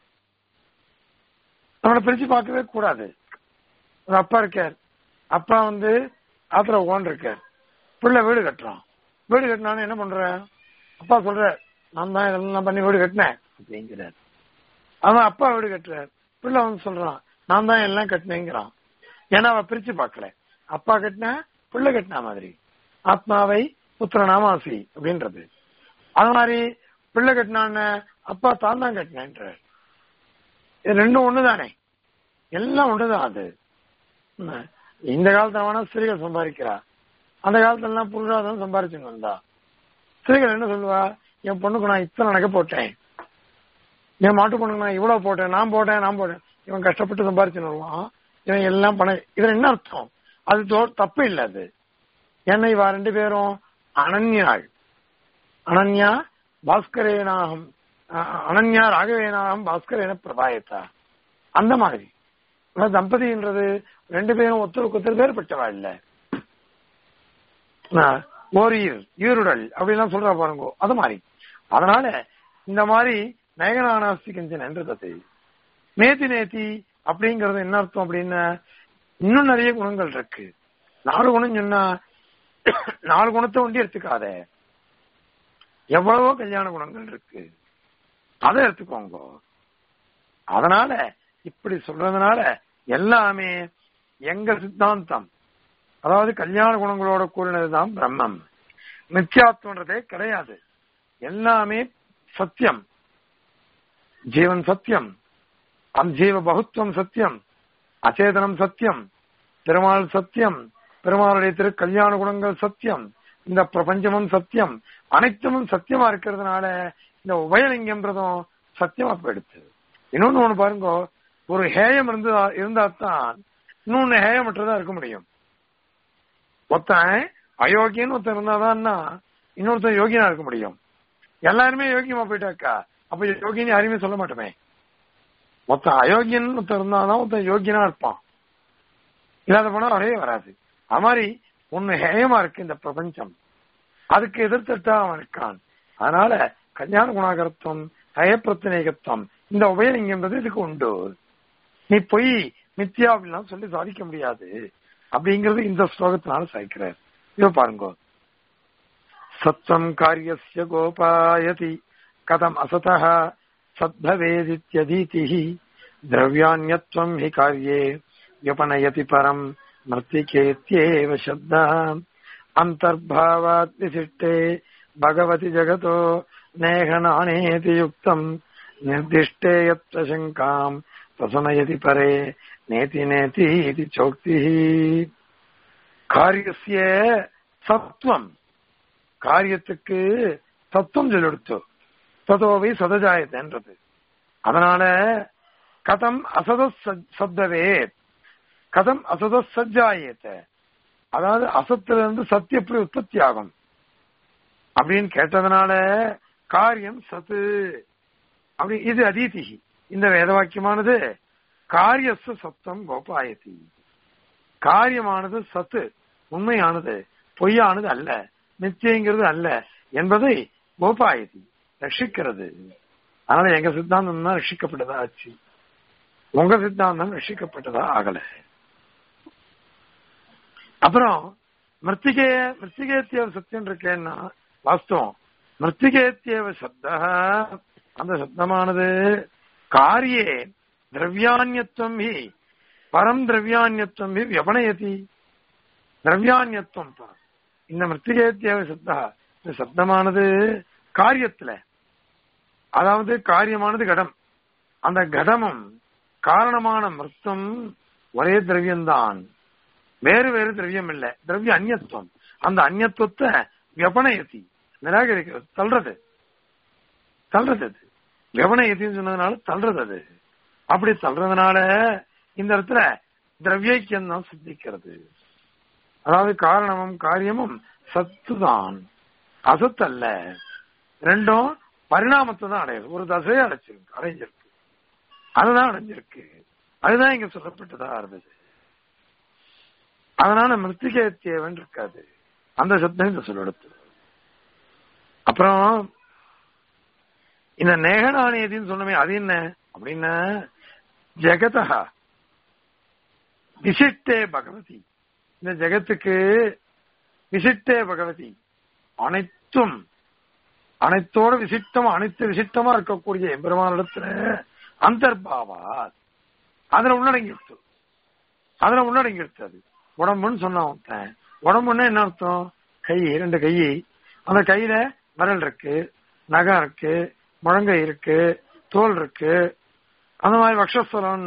நம்மள பிரிச்சு பார்க்கவே கூடாது ஒரு அப்பா இருக்கார் அப்பா வந்து ஆத்துல உட்காந்து இருக்கார் பிள்ளை வீடு கட்டுறான் வீடு கட்டினாலும் என்ன பண்ற அப்பா சொல்ற நான் தான் இதெல்லாம் பண்ணி வீடு கட்டினேன் அப்படிங்கிறார் அவன் அப்பா வீடு கட்டுறார் பிள்ளை வந்து சொல்றான் நான் தான் எல்லாம் கட்டினேங்கிறான் ஏன்னா அவ பிரிச்சு பார்க்கல அப்பா கட்டின பிள்ளை கட்டின மாதிரி ஆத்மாவை புத்திர நாமாசி அப்படின்றது அது மாதிரி பிள்ளை கட்டினான்னு அப்பா தான் தான் கட்டினேன்ற இது ரெண்டும் ஒண்ணுதானே எல்லாம் உண்டுதான் அது என்ன? இந்த காலத்துல வேணா ஸ்திரீகள் சம்பாதிக்கிறா அந்த காலத்துல எல்லாம் புருஷாதான் சம்பாரிச்சுன்னு வந்தா ஸ்திரீகள் என்ன சொல்லுவா என் பொண்ணுக்கு நான் இத்தனை நகை போட்டேன் என் மாட்டு பொண்ணுக்கு நான் இவ்வளவு போட்டேன் நான் போட்டேன் நான் போட்டேன் இவன் கஷ்டப்பட்டு சம்பாரிச்சுன்னு வருவான் இவன் எல்லாம் பணம் இதுல என்ன அர்த்தம் அது தோ- தப்பு இல்ல அது ஏன்னா இவா ரெண்டு பேரும் அனன்யாள் அனன்யா பாஸ்கரேனாகம் அ- அனன்யா ராகவேனாகம் பாஸ்கரேன பிரபாயத்தா அந்த மாதிரி ஆனா தம்பதின்றது ரெண்டு பேரும் ஒருத்தருக்கு ஒருத்தர் வேறுபட்டவா இல்ல ஆஹ், ஓரியர் ஈருடல் அப்படிலாம் சொல்றா பாருங்க அது மாதிரி அதனால இந்த மாதிரி நயகனானாஸ்தி கஞ்சன்ன்றது அது நேத்தி நேத்தி அப்படிங்கறது என்ன அர்த்தம் அப்படின்னா இன்னும் நிறைய குணங்கள் இருக்கு நாலு குணம் சொன்னா நாலு குணத்தை ஒண்டி எடுத்துக்காத எவ்வளவோ கல்யாண குணங்கள் இருக்கு அதை எடுத்துக்கோங்க அதனால இப்படி சொல்றதுனால எல்லாமே எங்க சித்தாந்தம் அதாவது கல்யாண குணங்களோட கூடினதுதான் பிரம்மம் மித்யாத்வன்றதே கிடையாது எல்லாமே சத்தியம் ஜீவன் சத்தியம் அம் ஜீவ பகுத்துவம் சத்தியம் அச்சேதனம் சத்தியம் பெருமாள் சத்தியம் பெருமாளுடைய திரு கல்யாண குணங்கள் சத்தியம் இந்த பிரபஞ்சமும் சத்தியம் அனைத்தும் சத்தியமா இருக்கிறதுனால இந்த உபயலிங்கம்ன்றதும் சத்தியமா போயிடுச்சு இன்னொன்னு ஒண்ணு பாருங்க ஒரு ஹேயம் இருந்தா இருந்தா தான் இன்னொன்னு ஹேயமற்றதா இருக்க முடியும் ஒருத்தன் அயோக்கியன்னு ஒருத்தன் இருந்தாதான் இன்னொருத்தன் யோகியனா இருக்க முடியும் எல்லாருமே யோகியமா போயிட்டாக்கா அப்ப யோகின்னு யாரையுமே சொல்ல மாட்டோமே மொத்தம் அயோக்கியன் ஒருத்தன் இருந்தாதான் ஒருத்தன் யோகியனா இருப்பான் இல்லாத போனா வரவே வராது அது மாதிரி ஒண்ணு ஹேயமா இருக்கு இந்த பிரபஞ்சம் அதுக்கு எதிர்த்தட்டா அவன் இருக்கான் அதனால கல்யாண குணாகரத்துவம் ஹயப்பிரத்தனேகத்துவம் இந்த உபயலிங்கன்றது இதுக்கு உண்டு நீ பொய் மித்யா அப்படிலாம் சொல்லி சாதிக்க முடியாது அப்படிங்கிறது இந்த ஸ்லோகத்தினால சாய்க்கிறார் இதோ பாருங்க சத்வம் காரியஸ்ய கோபாயதி கதம் அசதः சத்பவேதித்யதீதிः द्रव्यान्यत्वम् हि कार्ये व्यपनयति परम् मृत्तिकेत्येव शब्दः अन्तर्भावात् विशिष्टे भगवति जगतो नेहनानेति युक्तम् निर्दिष्टे यत्र शङ्काम् प्रसनयति परे नेति नेति इति चोक्तिः காரியசிய சத்துவம் காரியத்துக்கு தத்துவம் சொல்லிடுத்து ததோவை சதஜாயத்தன்றது அதனால கதம் அசத சப்தவே கதம் அசத சஜ்ஜாயத்த அதாவது அசத்துல இருந்து சத்து எப்படி உற்பத்தி ஆகும் அப்படின்னு கேட்டதுனால காரியம் சத்து அப்படி இது அதீதிகி இந்த வேத வாக்கியமானது காரியச சத்தம் கோபாயதி காரியமானது சத்து உண்மையானது பொய்யானது அல்ல நிச்சயங்கிறது அல்ல என்பதை கோபாயதி ரட்சிக்கிறது அதனால எங்க சித்தாந்தம் தான் ரட்சிக்கப்பட்டதா ஆச்சு உங்க சித்தாந்தம் ரட்சிக்கப்பட்டதா ஆகல அப்புறம் மிருத்திகே மிருத்திகேத்தியவ சத்தியம் இருக்கேன்னா வாஸ்தவம் மிருத்திகேத்தியவ சப்த அந்த சப்தமானது காரியே திரவியான்யத்துவம் ஹி பரம் திரவியான்யத்துவம் ஹி வியபனயதி திரவியான்யத்துவம் பா இந்த மிருத்திகேத்தியவ சப்தா இந்த சப்தமானது காரியத்துல அதாவது காரியமானது கடம் அந்த கடமும் காரணமான மிருத்தம் ஒரே திரவியம்தான் வேறு வேறு திரவியம் இல்ல திரவிய அந்நியத்துவம் அந்த அந்நியத்துவத்தை வியபனயத்தி நிராகரிக்கிறது தள்ளுறது தள்ளுறது அது வியபனயத்தின்னு சொன்னதுனால தள்ளுறது அது அப்படி தள்ளுறதுனால இந்த இடத்துல திரவியக்கியம் தான் சித்திக்கிறது அதாவது காரணமும் காரியமும் சத்துதான் அசத்து அல்ல ரெண்டும் பரிணாமத்தை தான் அடையுது ஒரு தசையை அடைச்சிருக்கு அடைஞ்சிருக்கு அதுதான் அடைஞ்சிருக்கு அதுதான் இங்க சொல்லப்பட்டதா இருந்தது அதனால மிருத்திகை தேவன் இருக்காது அந்த சப்தம் இந்த சொல்லெடுத்து அப்புறம் இந்த நேகநாணயத்தின்னு சொன்னமே அது என்ன அப்படின்னா ஜெகதா விசிட்டே பகவதி இந்த ஜெகத்துக்கு விசிட்டே பகவதி அனைத்தும் அனைத்தோட விசிட்டமா அனைத்து விசிட்டமா இருக்கக்கூடிய எம்பெருமானிடத்துல அந்தர்பாவா அதுல உள்ளடங்கிடுச்சு அதுல உள்ளடங்கிடுச்சு அது உடம்புன்னு சொன்னான் உடம்புன்னா என்ன அர்த்தம் கை ரெண்டு கை அந்த கையில விரல் இருக்கு நகம் இருக்கு முழங்கை இருக்கு தோல் இருக்கு அந்த மாதிரி வக்ஷஸ்தலம்னா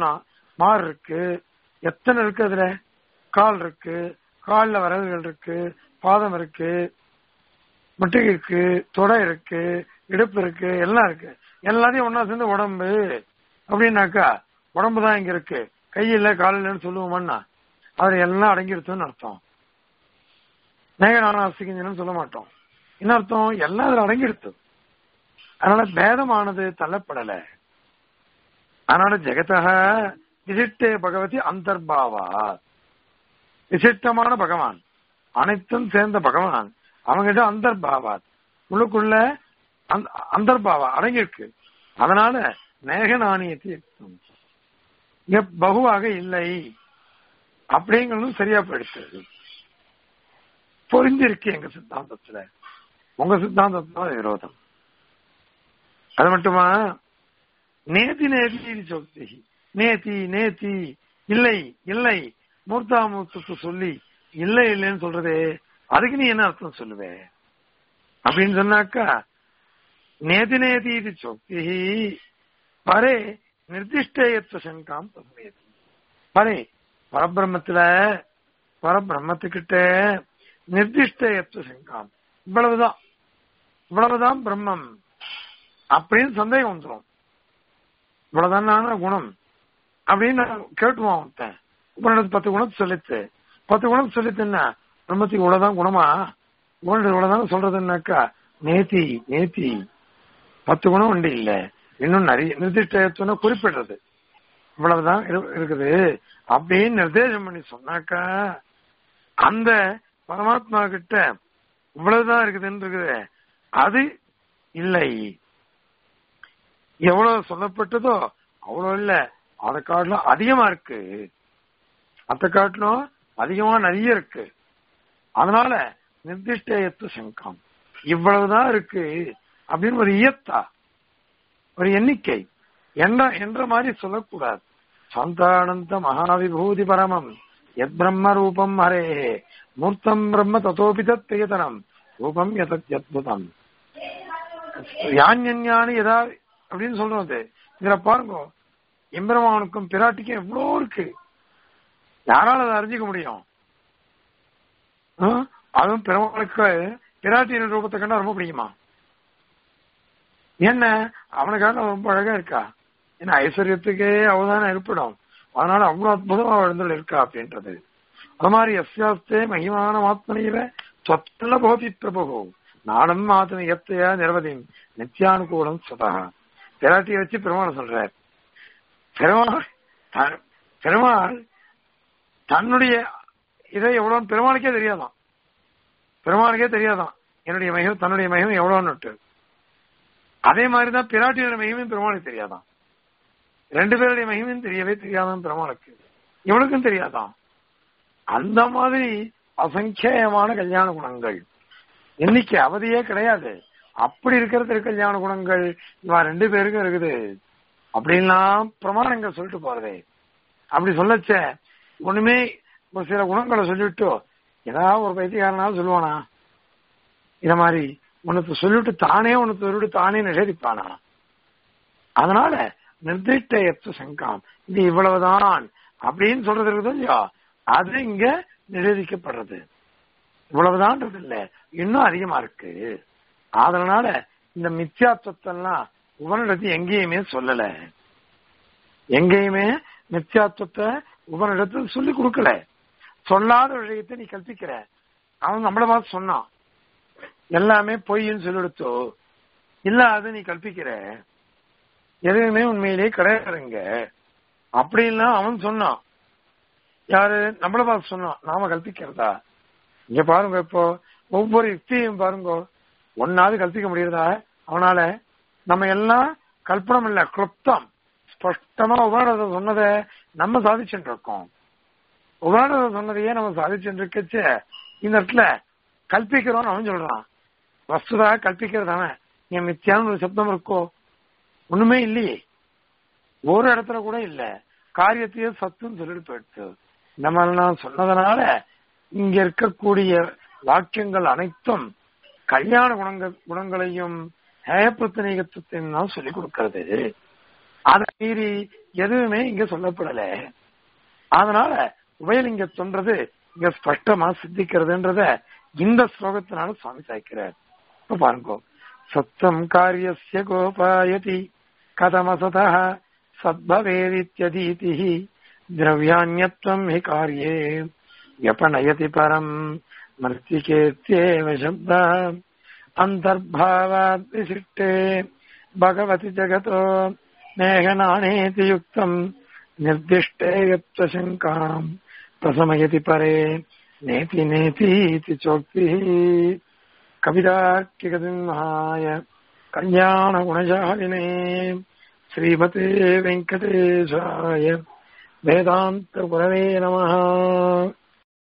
மாறு இருக்கு எத்தனை இருக்கு அதுல கால் இருக்கு கால்ல விரல்கள் இருக்கு பாதம் இருக்கு முட்டை இருக்கு தொடை இருக்கு இடுப்பு இருக்கு எல்லாம் இருக்கு எல்லாத்தையும் ஒன்னா சேர்ந்து உடம்பு அப்படின்னாக்கா உடம்பு தான் இங்க இருக்கு கை இல்ல கால் இல்லைன்னு சொல்லுவோம்னா அதுல எல்லாம் அடங்கிருச்சுன்னு அர்த்தம் மேகநாசிகஞ்சனம் சொல்ல மாட்டோம் என்ன அர்த்தம் எல்லாம் அதுல அடங்கிடுத்து அதனால பேதமானது தள்ளப்படல அதனால ஜெகதக விசிட்டே பகவதி அந்தர்பாவா விசிட்டமான பகவான் அனைத்தும் சேர்ந்த பகவான் அவங்கிட்ட அந்தர்பாவாத் உள்ளுக்குள்ள அந்தர்பாவா அடங்கியிருக்கு அதனால மேக நாணயத்தை இங்க பகுவாக இல்லை அப்படிங்கிறதும் சரியா போயிடுச்சு பொறிஞ்சிருக்கு எங்க சித்தாந்தத்துல உங்க சித்தாந்தத்துல விரோதம் அது மட்டுமா நேதி நேதி சொத்தி நேத்தி நேத்தி இல்லை இல்லை மூர்த்தாமூர்த்தத்தை சொல்லி இல்லை இல்லைன்னு சொல்றதே அதுக்கு நீ என்ன அர்த்தம் சொல்லுவே அப்படின்னு சொன்னாக்கா நேதி நேதி இது சொக்தி பரே நிர்திஷ்டயத்துவ சங்காம் தன்மையது பரே பரபிரம்மத்துல பரபிரம்மத்துக்கிட்ட நிர்திஷ்டயத்துவ சங்காம் இவ்வளவுதான் இவ்வளவுதான் பிரம்மம் அப்படின்னு சந்தேகம் வந்துடும் இவ்வளவுதான் குணம் அப்படின்னு நான் கேட்டுவான் ஒருத்தன் உபநிடத்து பத்து குணத்தை சொல்லித்து பத்து குணத்தை சொல்லித்துன்னா பிரம்மத்துக்கு இவ்வளவுதான் குணமா உபநிடத்து இவ்வளவுதான் சொல்றதுன்னாக்கா நேத்தி நேத்தி பத்து குணம் உண்டு இல்ல இன்னும் நிறைய நிர்திஷ்டத்துவம் குறிப்பிடுறது இவ்வளவுதான் இருக்குது அப்படின்னு நிர்தேசம் பண்ணி சொன்னாக்கா அந்த பரமாத்மா கிட்ட இவ்வளவுதான் இருக்குதுன்னு இருக்குது அது இல்லை எவ்வளவு சொல்லப்பட்டதோ அவ்வளவு இல்ல அதை காட்டிலும் அதிகமா இருக்கு அத்தை காட்டிலும் அதிகமா நிறைய இருக்கு அதனால நிர்திஷ்டயத்து சங்கம் இவ்வளவுதான் இருக்கு அப்படின்னு ஒரு இயத்தா ஒரு எண்ணிக்கை என்ற என்ற மாதிரி சொல்லக்கூடாது சந்தானந்த மகாவிபூதி பரமம் எத் பிரம்ம ரூபம் ஹரே மூர்த்தம் பிரம்ம தத்தோபி தத் பிரியதனம் ரூபம் எதத் அத்புதம் யாஞானி எதா அப்படின்னு சொல்றோம் அது இதுல பாருங்க எம்பெருமானுக்கும் பிராட்டிக்கும் எவ்வளோ இருக்கு யாரால அதை அறிஞ்சிக்க முடியும் அதுவும் பெருமாளுக்கு பிராட்டியின் ரூபத்தை கண்டா ரொம்ப பிடிக்குமா என்ன அவனுக்காக ரொம்ப அழகா இருக்கா ஏன்னா ஐஸ்வர்யத்துக்கே அவதானம் இருப்பிடும் அதனால அவ்வளவு அற்புதமா எழுந்தல் இருக்கா அப்படின்றது அது மாதிரி எஸ்யாஸ்தே மகிமான மாத்மனியில சொத்தல்ல போதி பிரபு நாடம் மாத்தனை எத்தையா நிரவதி நித்தியானுகூலம் சுதா பிராட்டியை வச்சு பெருமாள் சொல்றார் பெருமாள் பெருமாள் தன்னுடைய இதை எவ்வளவு பெருமாளுக்கே தெரியாதான் பெருமாளுக்கே தெரியாதான் என்னுடைய மகிம் தன்னுடைய மகிம் எவ்வளவுன்னு அதே மாதிரிதான் பிராட்டியோட மகிமையும் பெருமாளுக்கு தெரியாதான் ரெண்டு பேருடைய மகிமையும் தெரியவே தெரியாதான் பெருமாளுக்கு இவனுக்கும் தெரியாதான் அந்த மாதிரி அசங்கியமான கல்யாண குணங்கள் எண்ணிக்கை அவதியே கிடையாது அப்படி இருக்கிற திருக்கல்யாண குணங்கள் இவன் ரெண்டு பேருக்கும் இருக்குது அப்படின்லாம் பிரமாணங்கள் சொல்லிட்டு போறதே அப்படி சொல்லச்ச ஒண்ணுமே ஒரு சில குணங்களை சொல்லிவிட்டு ஏதாவது ஒரு பைத்தியக்காரனாலும் சொல்லுவானா இத மாதிரி உனக்கு சொல்லிட்டு தானே உனக்கு சொல்லிட்டு தானே நிஷேதிப்பானா அதனால நிர்திஷ்ட சங்கம் இது இவ்வளவுதான் அப்படின்னு சொல்றது இருக்குது இல்லையா அது இங்க நிஷேதிக்கப்படுறது இவ்வளவுதான்றது இல்ல இன்னும் அதிகமா இருக்கு அதனால இந்த மித்யாத்வத்தெல்லாம் உபனிடத்து எங்கேயுமே சொல்லல எங்கேயுமே மித்யாத்வத்தை உபனிடத்து சொல்லி கொடுக்கல சொல்லாத விஷயத்தை நீ கல்பிக்கிற அவன் நம்மள பார்த்து சொன்னான் எல்லாமே பொய்ன்னு சொல்லிடுத்தோ இல்ல அது நீ கல்பிக்கிற எதுவுமே உண்மையிலேயே கிடையாதுங்க அப்படின்லாம் அவன் சொன்னான் யாரு நம்மள பார்த்து சொன்னான் நாம கல்பிக்கிறதா இங்க பாருங்க இப்போ ஒவ்வொரு யுக்தியும் பாருங்க ஒன்னாவது கல்பிக்க முடியுறதா அவனால நம்ம எல்லாம் கல்பனம் இல்ல கிளுப்தம் ஸ்பஷ்டமா உபரணத்தை சொன்னதை நம்ம சாதிச்சுட்டு இருக்கோம் உபரணத்தை சொன்னதையே நம்ம சாதிச்சுட்டு இருக்கச்சு இந்த இடத்துல கல்பிக்கிறோம்னு அவன் சொல்றான் வஸ்துதா கல்பிக்கிறது அவன் என் மித்தியான ஒரு சப்தம் இருக்கோ ஒண்ணுமே இல்லையே ஒரு இடத்துல கூட இல்ல காரியத்தையே சத்துன்னு சொல்லிட்டு போயிடுச்சு இந்த மாதிரி நான் சொன்னதுனால இங்க இருக்கக்கூடிய வாக்கியங்கள் அனைத்தும் கல்யாண குணங்கள் குணங்களையும் ஹேயப்பிரத்தனீகத்தையும் தான் சொல்லிக் கொடுக்கிறது அதை மீறி எதுவுமே இங்க சொல்லப்படல அதனால உபயலிங்கத்தொன்றது இங்க ஸ்பஷ்டமா சித்திக்கிறதுன்றத இந்த ஸ்லோகத்தினால சுவாமி சாய்க்கிறார் இப்ப பாருங்க சத்தம் காரியஸ்ய கோபாயதி கதமசத சத்பவேதித்யதீதி திரவியான்யத்வம் ஹி காரியே व्यपनयति परम् मृत्तिकेत्येव शब्दः अन्तर्भावात् विशिष्टे भगवति जगतो मेघनानेति युक्तम् निर्दिष्टे यत्त्वशङ्काम् प्रशमयति परे नेति नेतीति चोक्तिः कविदार्किकसिंहाय कल्याणगुणशालिने श्रीमते वेङ्कटेशाय वेदान्तगुरवे नमः